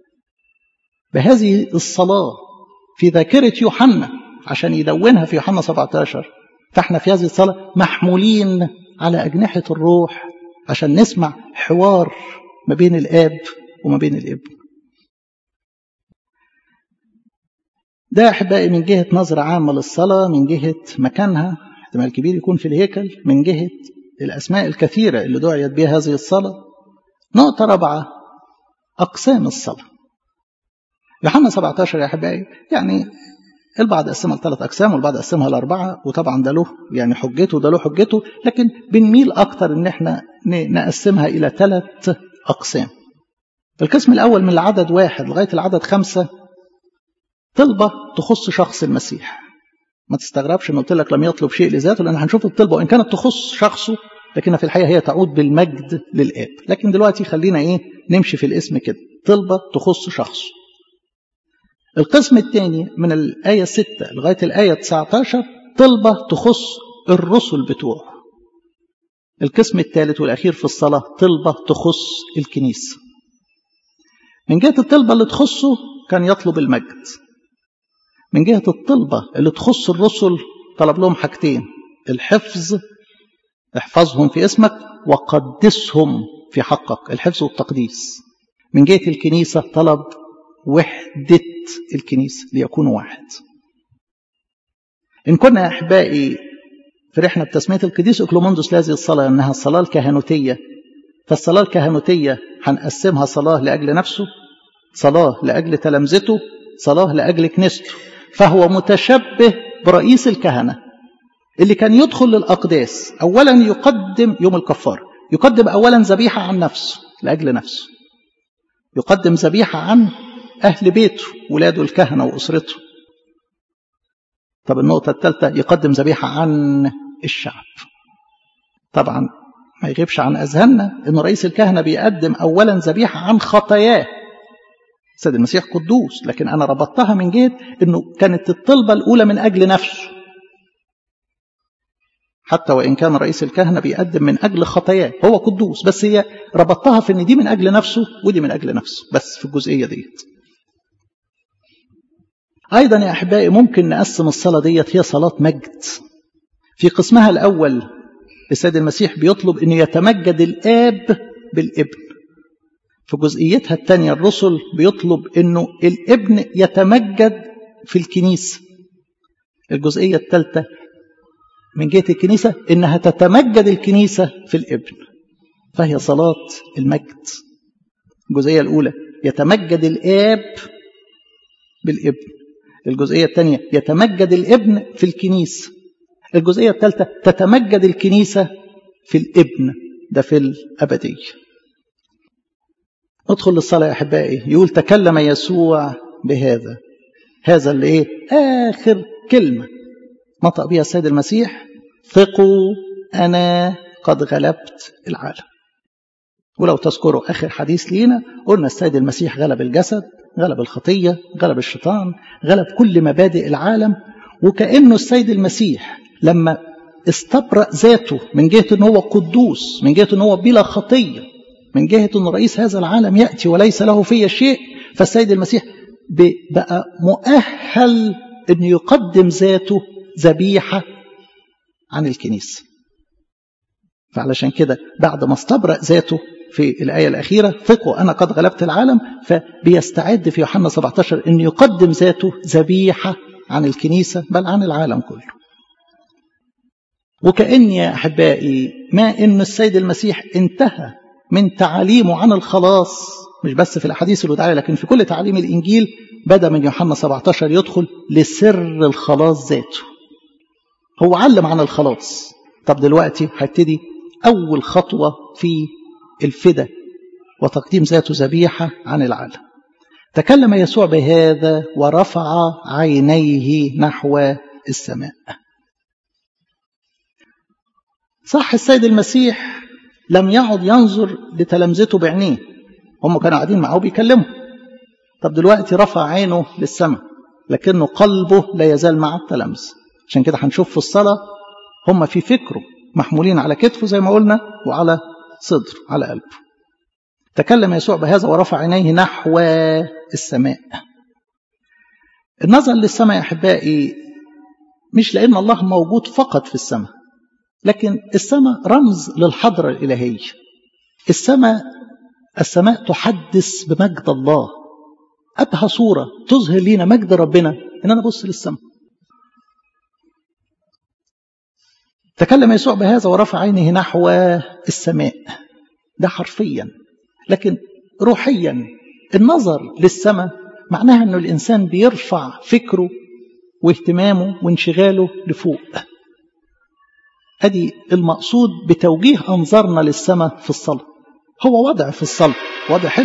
بهذه الصلاة في ذاكرة يوحنا عشان يدونها في يوحنا 17 فاحنا في هذه الصلاة محمولين على أجنحة الروح عشان نسمع حوار ما بين الآب وما بين الابن ده أحبائي من جهة نظرة عامة للصلاة من جهة مكانها احتمال كبير يكون في الهيكل من جهة الأسماء الكثيرة اللي دعيت بها هذه الصلاة نقطة رابعة أقسام الصلاة يوحنا 17 يا أحبائي يعني البعض قسمها لثلاث أقسام والبعض قسمها لأربعة وطبعا ده له يعني حجته وده له حجته لكن بنميل أكتر إن إحنا نقسمها إلى ثلاث أقسام القسم الأول من العدد واحد لغاية العدد خمسة طلبة تخص شخص المسيح ما تستغربش إن قلت لك لم يطلب شيء لذاته لأن هنشوف الطلبة وإن كانت تخص شخصه لكن في الحقيقة هي تعود بالمجد للآب لكن دلوقتي خلينا إيه نمشي في الاسم كده طلبة تخص شخصه القسم الثاني من الآية 6 لغاية الآية 19 طلبة تخص الرسل بتوعه القسم الثالث والأخير في الصلاة طلبة تخص الكنيسة من جهة الطلبة اللي تخصه كان يطلب المجد من جهة الطلبة اللي تخص الرسل طلب لهم حاجتين الحفظ احفظهم في اسمك وقدسهم في حقك الحفظ والتقديس من جهة الكنيسة طلب وحدة الكنيسة ليكونوا واحد إن كنا أحبائي فرحنا بتسمية القديس أكلوموندوس لهذه الصلاة أنها الصلاة الكهنوتية فالصلاة الكهنوتية هنقسمها صلاة لأجل نفسه صلاة لأجل تلامذته صلاة لأجل كنيسته فهو متشبه برئيس الكهنة اللي كان يدخل للأقداس أولا يقدم يوم الكفار يقدم أولا ذبيحة عن نفسه لأجل نفسه يقدم ذبيحة عن أهل بيته ولاده الكهنة وأسرته طب النقطة الثالثة يقدم ذبيحة عن الشعب طبعا ما يغيبش عن أذهاننا أن رئيس الكهنة بيقدم أولا ذبيحة عن خطاياه سيد المسيح قدوس لكن أنا ربطتها من جهة أنه كانت الطلبة الأولى من أجل نفسه حتى وإن كان رئيس الكهنة بيقدم من أجل خطاياه هو قدوس بس هي ربطتها في أن دي من أجل نفسه ودي من أجل نفسه بس في الجزئية ديت أيضا يا أحبائي ممكن نقسم الصلاة ديت هي صلاة مجد في قسمها الأول السيد المسيح بيطلب أن يتمجد الآب بالابن في جزئيتها الثانية الرسل بيطلب أنه الابن يتمجد في الكنيسة الجزئية الثالثة من جهة الكنيسة إنها تتمجد الكنيسة في الابن فهي صلاة المجد الجزئية الأولى يتمجد الآب بالابن الجزئية الثانية يتمجد الابن في الكنيسة الجزئية الثالثة تتمجد الكنيسة في الابن ده في الأبدية ندخل للصلاة يا أحبائي يقول تكلم يسوع بهذا هذا اللي إيه آخر كلمة نطق بها السيد المسيح ثقوا أنا قد غلبت العالم ولو تذكروا آخر حديث لينا قلنا السيد المسيح غلب الجسد غلب الخطية غلب الشيطان غلب كل مبادئ العالم وكأنه السيد المسيح لما استبرأ ذاته من جهة أنه هو قدوس من جهة أنه هو بلا خطية من جهة أن رئيس هذا العالم يأتي وليس له فيه شيء فالسيد المسيح بقى مؤهل أن يقدم ذاته ذبيحة عن الكنيسة فعلشان كده بعد ما استبرأ ذاته في الآية الأخيرة ثقوا أنا قد غلبت العالم فبيستعد في يوحنا 17 أن يقدم ذاته ذبيحة عن الكنيسة بل عن العالم كله وكأن يا أحبائي ما إن السيد المسيح انتهى من تعاليمه عن الخلاص مش بس في الأحاديث الوداعية لكن في كل تعاليم الإنجيل بدأ من يوحنا 17 يدخل لسر الخلاص ذاته هو علم عن الخلاص طب دلوقتي هيبتدي أول خطوة في الفدا وتقديم ذاته ذبيحة عن العالم تكلم يسوع بهذا ورفع عينيه نحو السماء صح السيد المسيح لم يعد ينظر لتلامذته بعينيه هم كانوا قاعدين معه بيكلموا طب دلوقتي رفع عينه للسماء لكنه قلبه لا يزال مع التلامذة عشان كده هنشوف في الصلاة هم في فكره محمولين على كتفه زي ما قلنا وعلى صدر على قلبه تكلم يسوع بهذا ورفع عينيه نحو السماء النظر للسماء يا أحبائي مش لأن الله موجود فقط في السماء لكن السماء رمز للحضرة الإلهية السماء السماء تحدث بمجد الله أبهى صورة تظهر لنا مجد ربنا إن أنا أبص للسماء تكلم يسوع بهذا ورفع عينه نحو السماء ده حرفيا لكن روحيا النظر للسماء معناها أنه الإنسان بيرفع فكره واهتمامه وانشغاله لفوق أدي المقصود بتوجيه أنظارنا للسماء في الصلاة هو وضع في الصلاة وضع حلو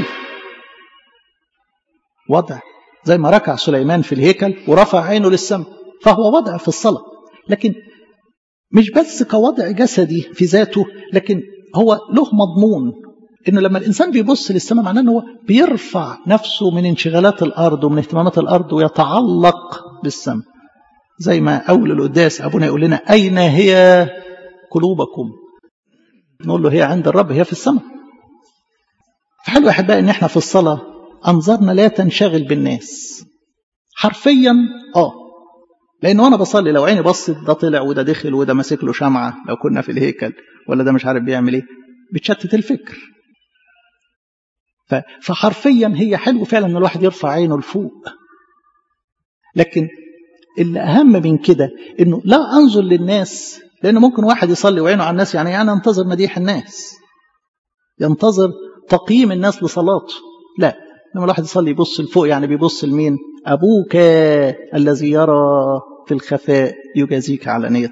وضع زي ما ركع سليمان في الهيكل ورفع عينه للسماء فهو وضع في الصلاة لكن مش بس كوضع جسدي في ذاته لكن هو له مضمون انه لما الانسان بيبص للسماء معناه ان هو بيرفع نفسه من انشغالات الارض ومن اهتمامات الارض ويتعلق بالسماء زي ما اول القداس ابونا يقول لنا اين هي قلوبكم نقول له هي عند الرب هي في السماء فحلو يا احبائي ان احنا في الصلاه انظارنا لا تنشغل بالناس حرفيا اه لان وانا بصلي لو عيني بصت ده طلع وده دخل وده ماسك له شمعه لو كنا في الهيكل ولا ده مش عارف بيعمل ايه بتشتت الفكر فحرفيا هي حلو فعلا ان الواحد يرفع عينه لفوق لكن اللي اهم من كده انه لا انظر للناس لان ممكن واحد يصلي وعينه على الناس يعني انا انتظر مديح الناس ينتظر تقييم الناس لصلاته لا لما الواحد يصلي يبص لفوق يعني بيبص لمين ابوك الذي يرى في الخفاء يجازيك علانيه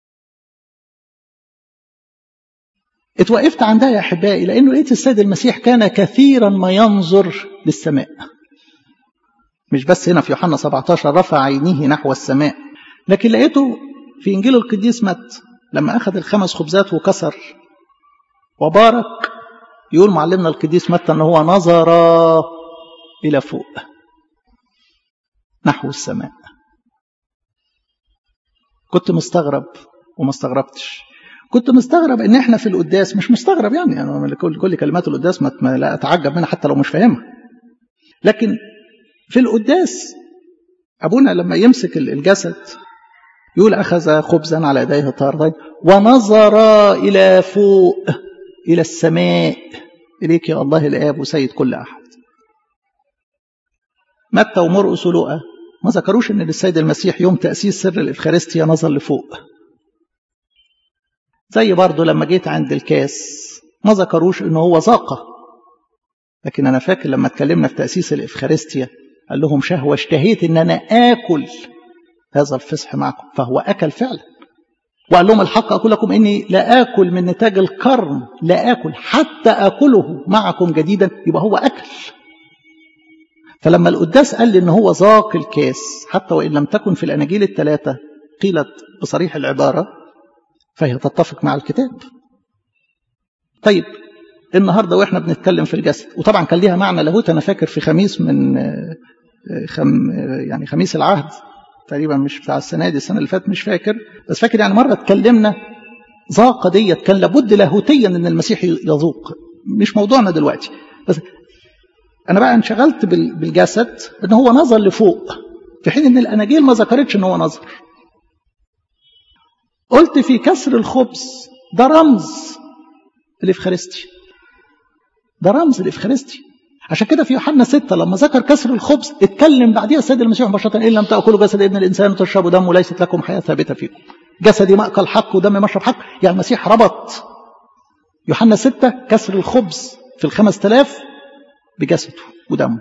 اتوقفت عندها يا احبائي لانه لقيت السيد المسيح كان كثيرا ما ينظر للسماء مش بس هنا في يوحنا 17 رفع عينيه نحو السماء لكن لقيته في إنجيل القديس مت لما أخذ الخمس خبزات وكسر وبارك يقول معلمنا القديس متى أنه هو نظر إلى فوق نحو السماء كنت مستغرب وما استغربتش كنت مستغرب ان احنا في القداس مش مستغرب يعني انا كل كل كلمات القداس ما لا اتعجب منها حتى لو مش فاهمها لكن في القداس ابونا لما يمسك الجسد يقول اخذ خبزا على يديه طاردين ونظر الى فوق الى السماء اليك يا الله الاب وسيد كل احد متى ومرقس ولوقا ما ذكروش ان للسيد المسيح يوم تاسيس سر الافخارستيا نظر لفوق زي برضه لما جيت عند الكاس ما ذكروش ان هو ذاقه لكن انا فاكر لما اتكلمنا في تاسيس الافخارستيا قال لهم شهوه اشتهيت ان انا اكل هذا الفصح معكم فهو اكل فعلا وقال لهم الحق اقول لكم اني لا اكل من نتاج القرن لا اكل حتى اكله معكم جديدا يبقى هو اكل فلما القداس قال لي ان هو ذاق الكاس حتى وان لم تكن في الاناجيل الثلاثه قيلت بصريح العباره فهي تتفق مع الكتاب طيب النهارده واحنا بنتكلم في الجسد وطبعا كان ليها معنى لاهوت انا فاكر في خميس من خم يعني خميس العهد تقريبا مش بتاع السنه دي السنه اللي فاتت مش فاكر بس فاكر يعني مره اتكلمنا ذاقه ديت كان لابد لاهوتيا ان المسيح يذوق مش موضوعنا دلوقتي بس انا بقى انشغلت بالجسد ان هو نظر لفوق في حين ان الاناجيل ما ذكرتش ان هو نظر قلت في كسر الخبز ده رمز الافخارستي ده رمز الافخارستي عشان كده في يوحنا ستة لما ذكر كسر الخبز اتكلم بعديها السيد المسيح مباشرة إن لم تأكلوا جسد ابن الإنسان وتشربوا دمه ليست لكم حياة ثابتة فيكم جسدي مأكل حق ودمي مشرب حق يعني المسيح ربط يوحنا ستة كسر الخبز في الخمس تلاف بجسده ودمه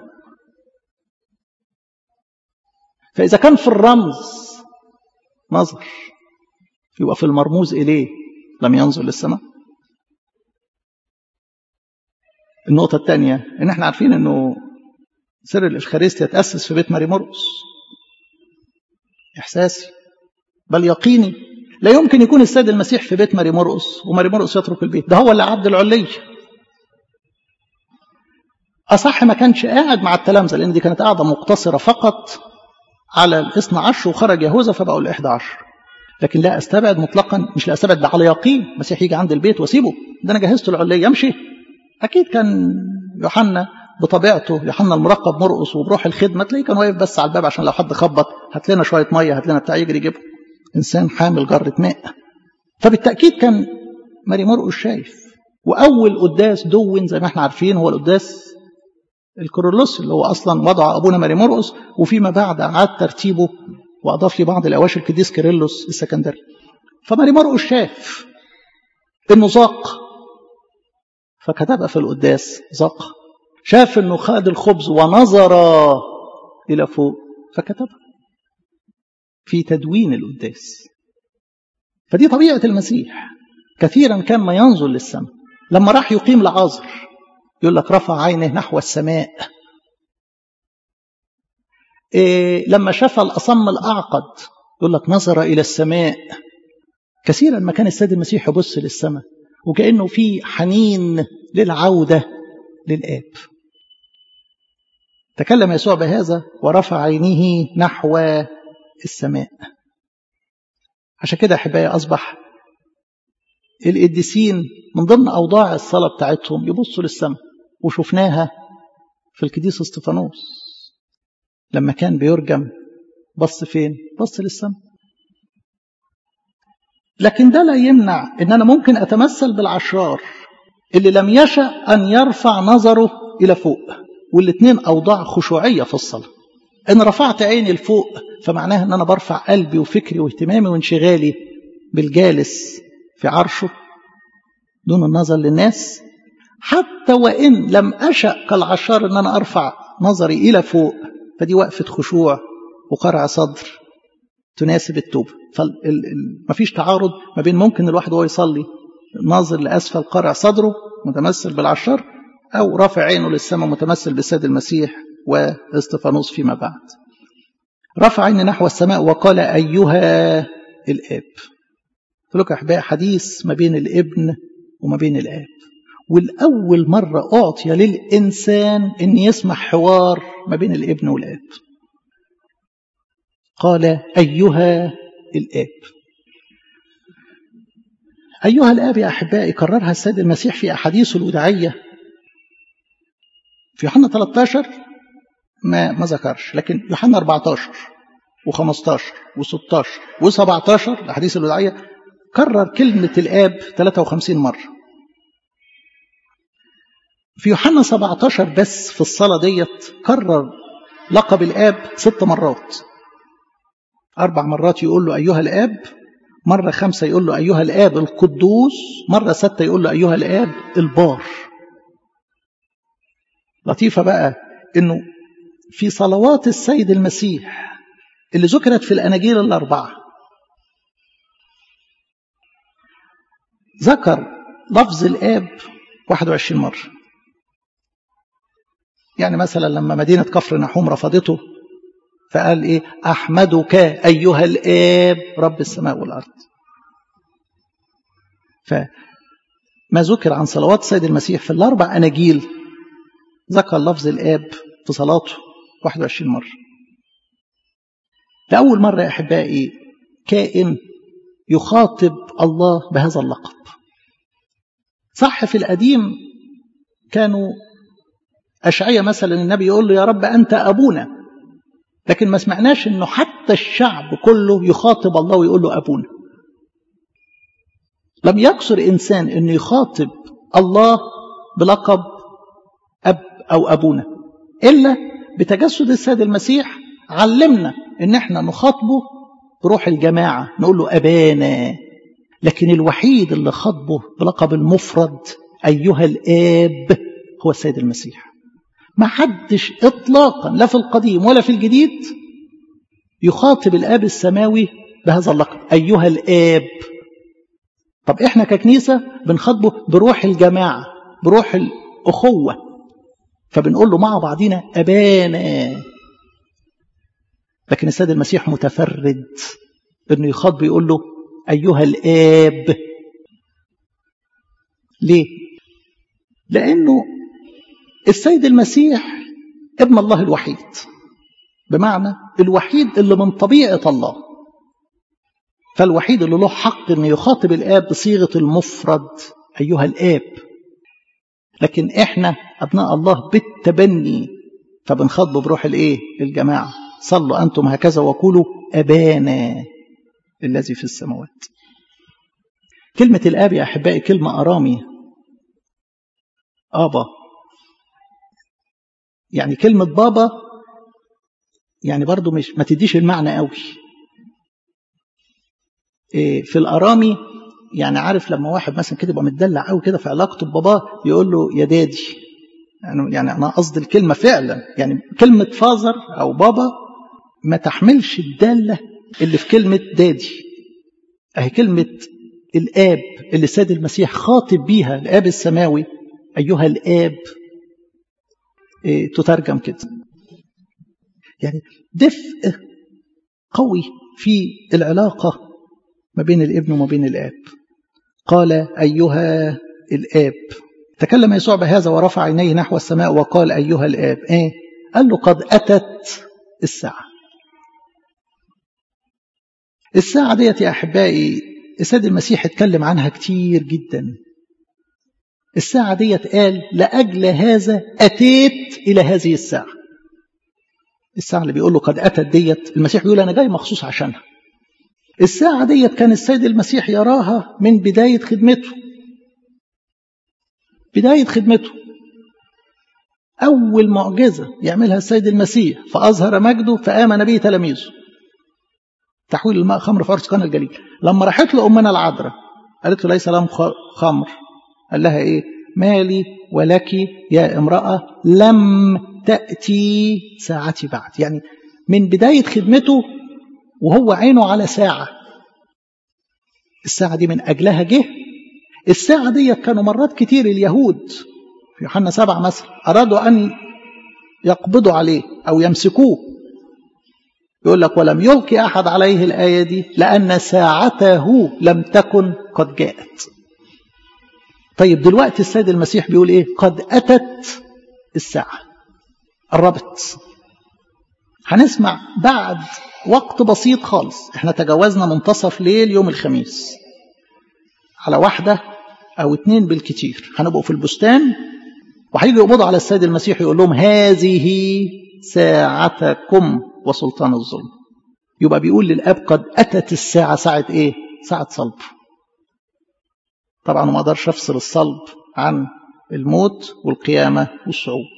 فإذا كان في الرمز نظر يبقى في المرموز إليه لم ينظر للسماء النقطة الثانية إن إحنا عارفين إنه سر الإفخارستيا تأسس في بيت ماري مرقس إحساسي بل يقيني لا يمكن يكون السيد المسيح في بيت ماري مرقس وماري مرقس يترك البيت ده هو اللي عبد العلية أصح ما كانش قاعد مع التلامذة لأن دي كانت قاعدة مقتصرة فقط على الاثنى عشر وخرج يهوذا فبقوا الإحدى عشر لكن لا استبعد مطلقا مش لا استبعد ده على يقين المسيح يجي عند البيت واسيبه ده انا جهزت العليه يمشي اكيد كان يوحنا بطبيعته يوحنا المرقب مرقص وبروح الخدمه تلاقيه كان واقف بس على الباب عشان لو حد خبط هات لنا شويه ميه هات لنا بتاع يجري يجيبه انسان حامل جره ماء فبالتاكيد كان ماري مرقص شايف واول قداس دون زي ما احنا عارفين هو القداس الكورولوس اللي هو اصلا وضع ابونا ماري مرقص وفيما بعد اعاد ترتيبه واضاف لي بعض الاواشي القديس كيرلس السكندري فماري مرقص شاف انه ذاق فكتبها في القداس ذاق شاف انه خد الخبز ونظر الى فوق فكتبها في تدوين القداس فدي طبيعه المسيح كثيرا كان ما ينظر للسماء لما راح يقيم لعازر يقول لك رفع عينه نحو السماء إيه لما شاف الأصم الأعقد يقول لك نظر إلى السماء كثيرا ما كان السيد المسيح يبص للسماء وكأنه في حنين للعودة للآب تكلم يسوع بهذا ورفع عينيه نحو السماء عشان كده أحبائي أصبح القديسين من ضمن أوضاع الصلاة بتاعتهم يبصوا للسماء وشفناها في القديس استفانوس لما كان بيرجم بص فين بص للسماء لكن ده لا يمنع ان انا ممكن اتمثل بالعشار اللي لم يشأ ان يرفع نظره الى فوق والاثنين اوضاع خشوعيه في الصلاه ان رفعت عيني لفوق فمعناها ان انا برفع قلبي وفكري واهتمامي وانشغالي بالجالس في عرشه دون النظر للناس حتى وان لم اشأ كالعشار ان انا ارفع نظري الى فوق فدي وقفة خشوع وقرع صدر تناسب التوبة فمفيش تعارض ما بين ممكن الواحد وهو يصلي ناظر لأسفل قرع صدره متمثل بالعشر أو رافع عينه للسماء متمثل بالسيد المسيح واستفانوس فيما بعد رفع عيني نحو السماء وقال أيها الآب قلت لكم أحبائي حديث ما بين الابن وما بين الآب والأول مرة أعطي للإنسان أن يسمع حوار ما بين الابن والآب قال أيها الآب أيها الآب يا أحبائي كررها السيد المسيح في أحاديثه الوداعية في يوحنا 13 ما ما ذكرش لكن يوحنا 14 و15 و16 و17 الأحاديث الوداعية كرر كلمة الآب 53 مرة في يوحنا 17 بس في الصلاة ديت كرر لقب الآب ست مرات أربع مرات يقول له أيها الآب مرة خمسة يقول له أيها الآب القدوس مرة ستة يقول له أيها الآب البار لطيفة بقى إنه في صلوات السيد المسيح اللي ذكرت في الأناجيل الأربعة ذكر لفظ الآب 21 مرة يعني مثلا لما مدينة كفر نحوم رفضته فقال إيه أحمدك أيها الآب رب السماء والأرض فما ذكر عن صلوات السيد المسيح في الأربع أناجيل ذكر لفظ الآب في صلاته 21 مرة لأول مرة يا أحبائي كائن يخاطب الله بهذا اللقب صح في القديم كانوا أشعية مثلا النبي يقول له يا رب أنت أبونا لكن ما سمعناش أنه حتى الشعب كله يخاطب الله ويقول له أبونا لم يكسر إنسان أنه يخاطب الله بلقب أب أو أبونا إلا بتجسد السيد المسيح علمنا أن احنا نخاطبه بروح الجماعة نقول له أبانا لكن الوحيد اللي خاطبه بلقب المفرد أيها الآب هو السيد المسيح ما حدش إطلاقا لا في القديم ولا في الجديد يخاطب الآب السماوي بهذا اللقب أيها الآب طب إحنا ككنيسة بنخاطبه بروح الجماعة بروح الأخوة فبنقول له مع بعضنا أبانا لكن السيد المسيح متفرد انه يخاطب يقول له ايها الاب ليه لانه السيد المسيح ابن الله الوحيد بمعنى الوحيد اللي من طبيعه الله فالوحيد اللي له حق انه يخاطب الاب بصيغه المفرد ايها الاب لكن احنا ابناء الله بالتبني فبنخاطبه بروح الايه الجماعه صلوا أنتم هكذا وقولوا أبانا الذي في السماوات كلمة الآب يا أحبائي كلمة أرامي آبا يعني كلمة بابا يعني برضو مش ما تديش المعنى قوي إيه في الأرامي يعني عارف لما واحد مثلا كده يبقى متدلع قوي كده في علاقته بباباه يقول له يا دادي يعني, يعني أنا قصدي الكلمة فعلا يعني كلمة فازر أو بابا ما تحملش الدالة اللي في كلمة دادي أهي كلمة الآب اللي السيد المسيح خاطب بيها الآب السماوي أيها الآب إيه تترجم كده يعني دفء قوي في العلاقة ما بين الابن وما بين الآب قال أيها الآب تكلم يسوع بهذا ورفع عينيه نحو السماء وقال أيها الآب إيه؟ قال له قد أتت الساعة الساعة ديت يا أحبائي السيد المسيح اتكلم عنها كتير جدا الساعة ديت قال لأجل هذا أتيت إلى هذه الساعة الساعة اللي بيقول له قد أتت ديت المسيح بيقول أنا جاي مخصوص عشانها الساعة ديت كان السيد المسيح يراها من بداية خدمته بداية خدمته أول معجزة يعملها السيد المسيح فأظهر مجده فآمن به تلاميذه تحويل الماء خمر في أرض قنا الجليل لما راحت له أمنا العذراء قالت له ليس لهم خمر قال لها إيه مالي ولك يا امرأة لم تأتي ساعتي بعد يعني من بداية خدمته وهو عينه على ساعة الساعة دي من أجلها جه الساعة دي كانوا مرات كتير اليهود في يوحنا سبعة مثلا أرادوا أن يقبضوا عليه أو يمسكوه يقول لك ولم يلقي أحد عليه الآية دي لأن ساعته لم تكن قد جاءت طيب دلوقتي السيد المسيح بيقول إيه قد أتت الساعة قربت هنسمع بعد وقت بسيط خالص احنا تجاوزنا منتصف ليل يوم الخميس على واحدة أو اتنين بالكتير هنبقوا في البستان وهيجي يقبضوا على السيد المسيح يقول لهم هذه ساعتكم وسلطان الظلم يبقى بيقول للأب قد أتت الساعة ساعة إيه؟ ساعة صلب طبعا ما أقدرش أفصل الصلب عن الموت والقيامة والصعود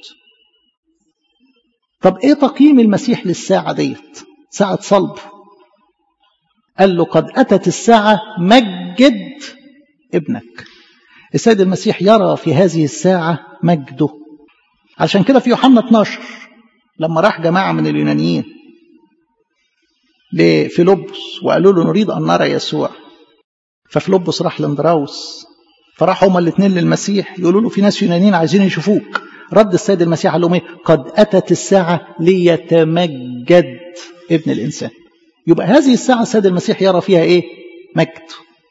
طب إيه تقييم المسيح للساعة ديت؟ ساعة صلب قال له قد أتت الساعة مجد ابنك السيد المسيح يرى في هذه الساعة مجده عشان كده في يوحنا 12 لما راح جماعة من اليونانيين لفيلبس وقالوا له نريد أن نرى يسوع ففيلبس راح لاندراوس فراح هما الاثنين للمسيح يقولوا له في ناس يونانيين عايزين يشوفوك رد السيد المسيح قال لهم ايه قد أتت الساعة ليتمجد ابن الإنسان يبقى هذه الساعة السيد المسيح يرى فيها ايه مجد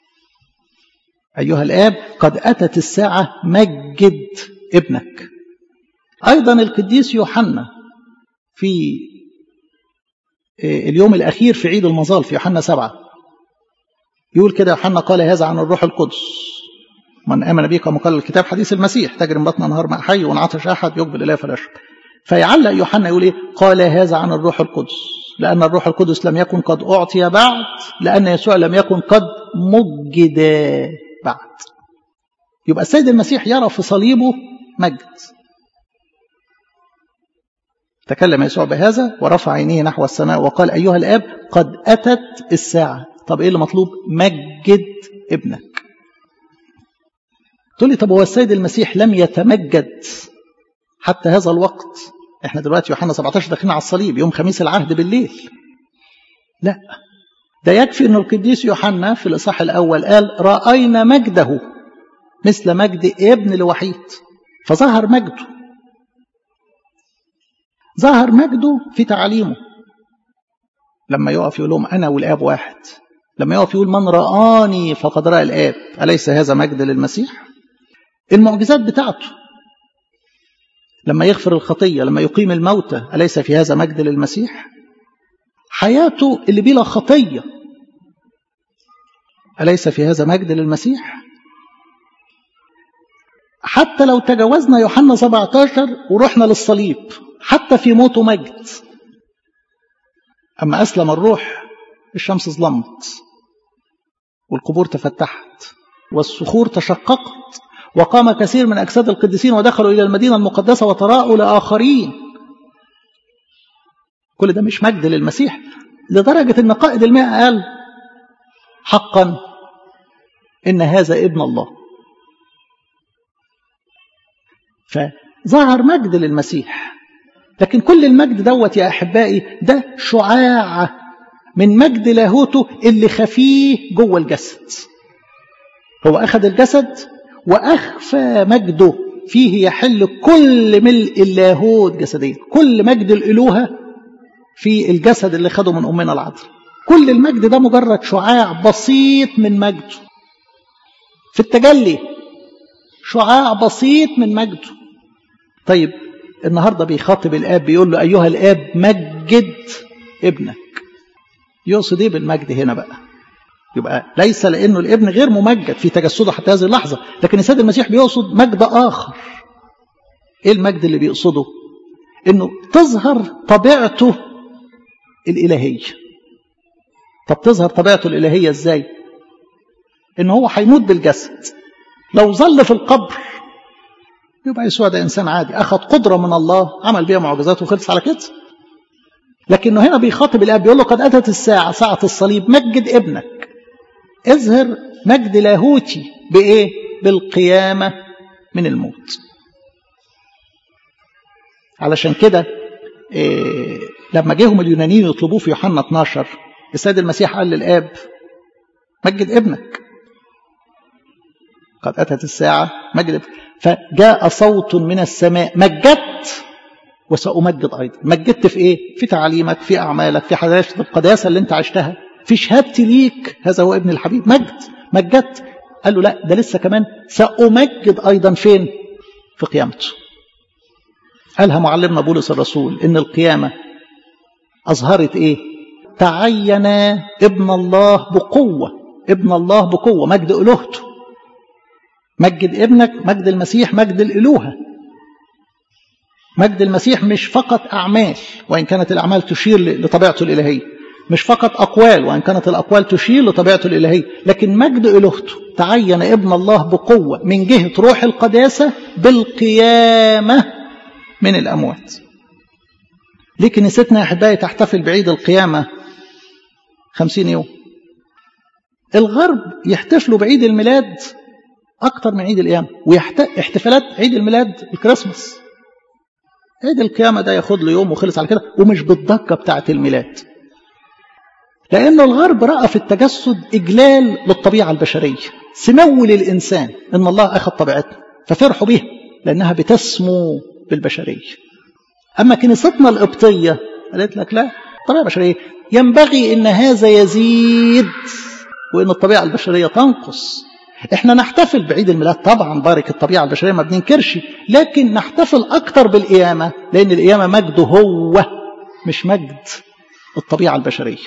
أيها الآب قد أتت الساعة مجد ابنك أيضا القديس يوحنا في اليوم الأخير في عيد المظال في يوحنا سبعة يقول كده يوحنا قال هذا عن الروح القدس من آمن به كما قال الكتاب حديث المسيح تجري من بطن نهار ماء حي وان عطش أحد يقبل إليه فلا يشرب فيعلق يوحنا يقول إيه قال هذا عن الروح القدس لأن الروح القدس لم يكن قد أعطي بعد لأن يسوع لم يكن قد مجد بعد يبقى السيد المسيح يرى في صليبه مجد تكلم يسوع بهذا ورفع عينيه نحو السماء وقال أيها الآب قد أتت الساعة طب إيه اللي مطلوب مجد ابنك تقول لي طب هو السيد المسيح لم يتمجد حتى هذا الوقت احنا دلوقتي يوحنا 17 داخلين على الصليب يوم خميس العهد بالليل لا ده يكفي ان القديس يوحنا في الاصحاح الاول قال راينا مجده مثل مجد ابن الوحيد فظهر مجده ظهر مجده في تعاليمه لما يقف يقول لهم انا والاب واحد لما يقف يقول من رآني فقد رأى الآب أليس هذا مجد للمسيح المعجزات بتاعته لما يغفر الخطية لما يقيم الموتى أليس في هذا مجد للمسيح حياته اللي بلا خطية أليس في هذا مجد للمسيح حتى لو تجاوزنا يوحنا 17 ورحنا للصليب حتى في موته مجد أما أسلم الروح الشمس ظلمت والقبور تفتحت والصخور تشققت وقام كثير من أجساد القديسين ودخلوا إلى المدينة المقدسة وتراءوا لآخرين كل ده مش مجد للمسيح لدرجة أن قائد المئة قال حقا إن هذا ابن الله فظهر مجد للمسيح لكن كل المجد دوت يا أحبائي ده شعاع من مجد لاهوته اللي خفيه جوه الجسد هو أخذ الجسد وأخفى مجده فيه يحل كل ملء اللاهوت جسديا كل مجد الإلوهة في الجسد اللي خده من أمنا العذراء كل المجد ده مجرد شعاع بسيط من مجده في التجلي شعاع بسيط من مجده طيب النهارده بيخاطب الاب بيقول له ايها الاب مجد ابنك يقصد ايه بالمجد هنا بقى يبقى ليس لانه الابن غير ممجد في تجسده حتى هذه اللحظه لكن السيد المسيح بيقصد مجد اخر ايه المجد اللي بيقصده انه تظهر طبيعته الالهيه طب تظهر طبيعته الالهيه ازاي ان هو هيموت بالجسد لو ظل في القبر يبقى يسوع ده انسان عادي اخذ قدره من الله عمل بيها معجزات وخلص على كده لكنه هنا بيخاطب الاب بيقول له قد اتت الساعه ساعه الصليب مجد ابنك اظهر مجد لاهوتي بايه بالقيامه من الموت علشان كده إيه لما جيهم اليونانيين يطلبوه في يوحنا 12 السيد المسيح قال للاب مجد ابنك قد أتت الساعة مجد فجاء صوت من السماء مجدت وسأمجد أيضا مجدت في إيه؟ في تعليمك في أعمالك في حداثة القداسة اللي أنت عشتها في شهادتي ليك هذا هو ابن الحبيب مجد مجدت قال له لا ده لسه كمان سأمجد أيضا فين في قيامته قالها معلمنا بولس الرسول إن القيامة أظهرت إيه تعين ابن الله بقوة ابن الله بقوة مجد ألوهته مجد ابنك مجد المسيح مجد الألوهة مجد المسيح مش فقط أعمال وإن كانت الأعمال تشير لطبيعته الإلهية مش فقط أقوال وإن كانت الأقوال تشير لطبيعته الإلهية لكن مجد إلهته تعين ابن الله بقوة من جهة روح القداسة بالقيامة من الأموات ليه كنيستنا يا أحبائي تحتفل بعيد القيامة خمسين يوم الغرب يحتفلوا بعيد الميلاد أكتر من عيد القيامة واحتفالات عيد الميلاد الكريسماس عيد القيامة ده ياخد له يوم وخلص على كده ومش بالضجة بتاعة الميلاد لأن الغرب رأى في التجسد إجلال للطبيعة البشرية سمو للإنسان إن الله أخذ طبيعتنا ففرحوا بيها لأنها بتسمو بالبشرية أما كنيستنا القبطية قالت لك لا الطبيعة البشرية ينبغي إن هذا يزيد وإن الطبيعة البشرية تنقص احنا نحتفل بعيد الميلاد طبعا بارك الطبيعة البشرية ما بننكرش لكن نحتفل أكتر بالقيامة لأن القيامة مجده هو مش مجد الطبيعة البشرية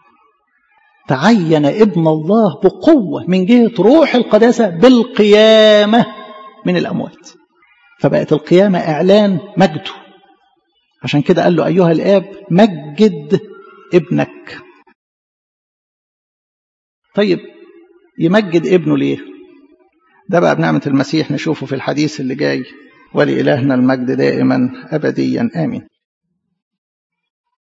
تعين ابن الله بقوة من جهة روح القداسة بالقيامة من الأموات فبقت القيامة إعلان مجده عشان كده قال له أيها الآب مجد ابنك طيب يمجد ابنه ليه ده بقى بنعمة المسيح نشوفه في الحديث اللي جاي ولإلهنا المجد دائما أبديا آمين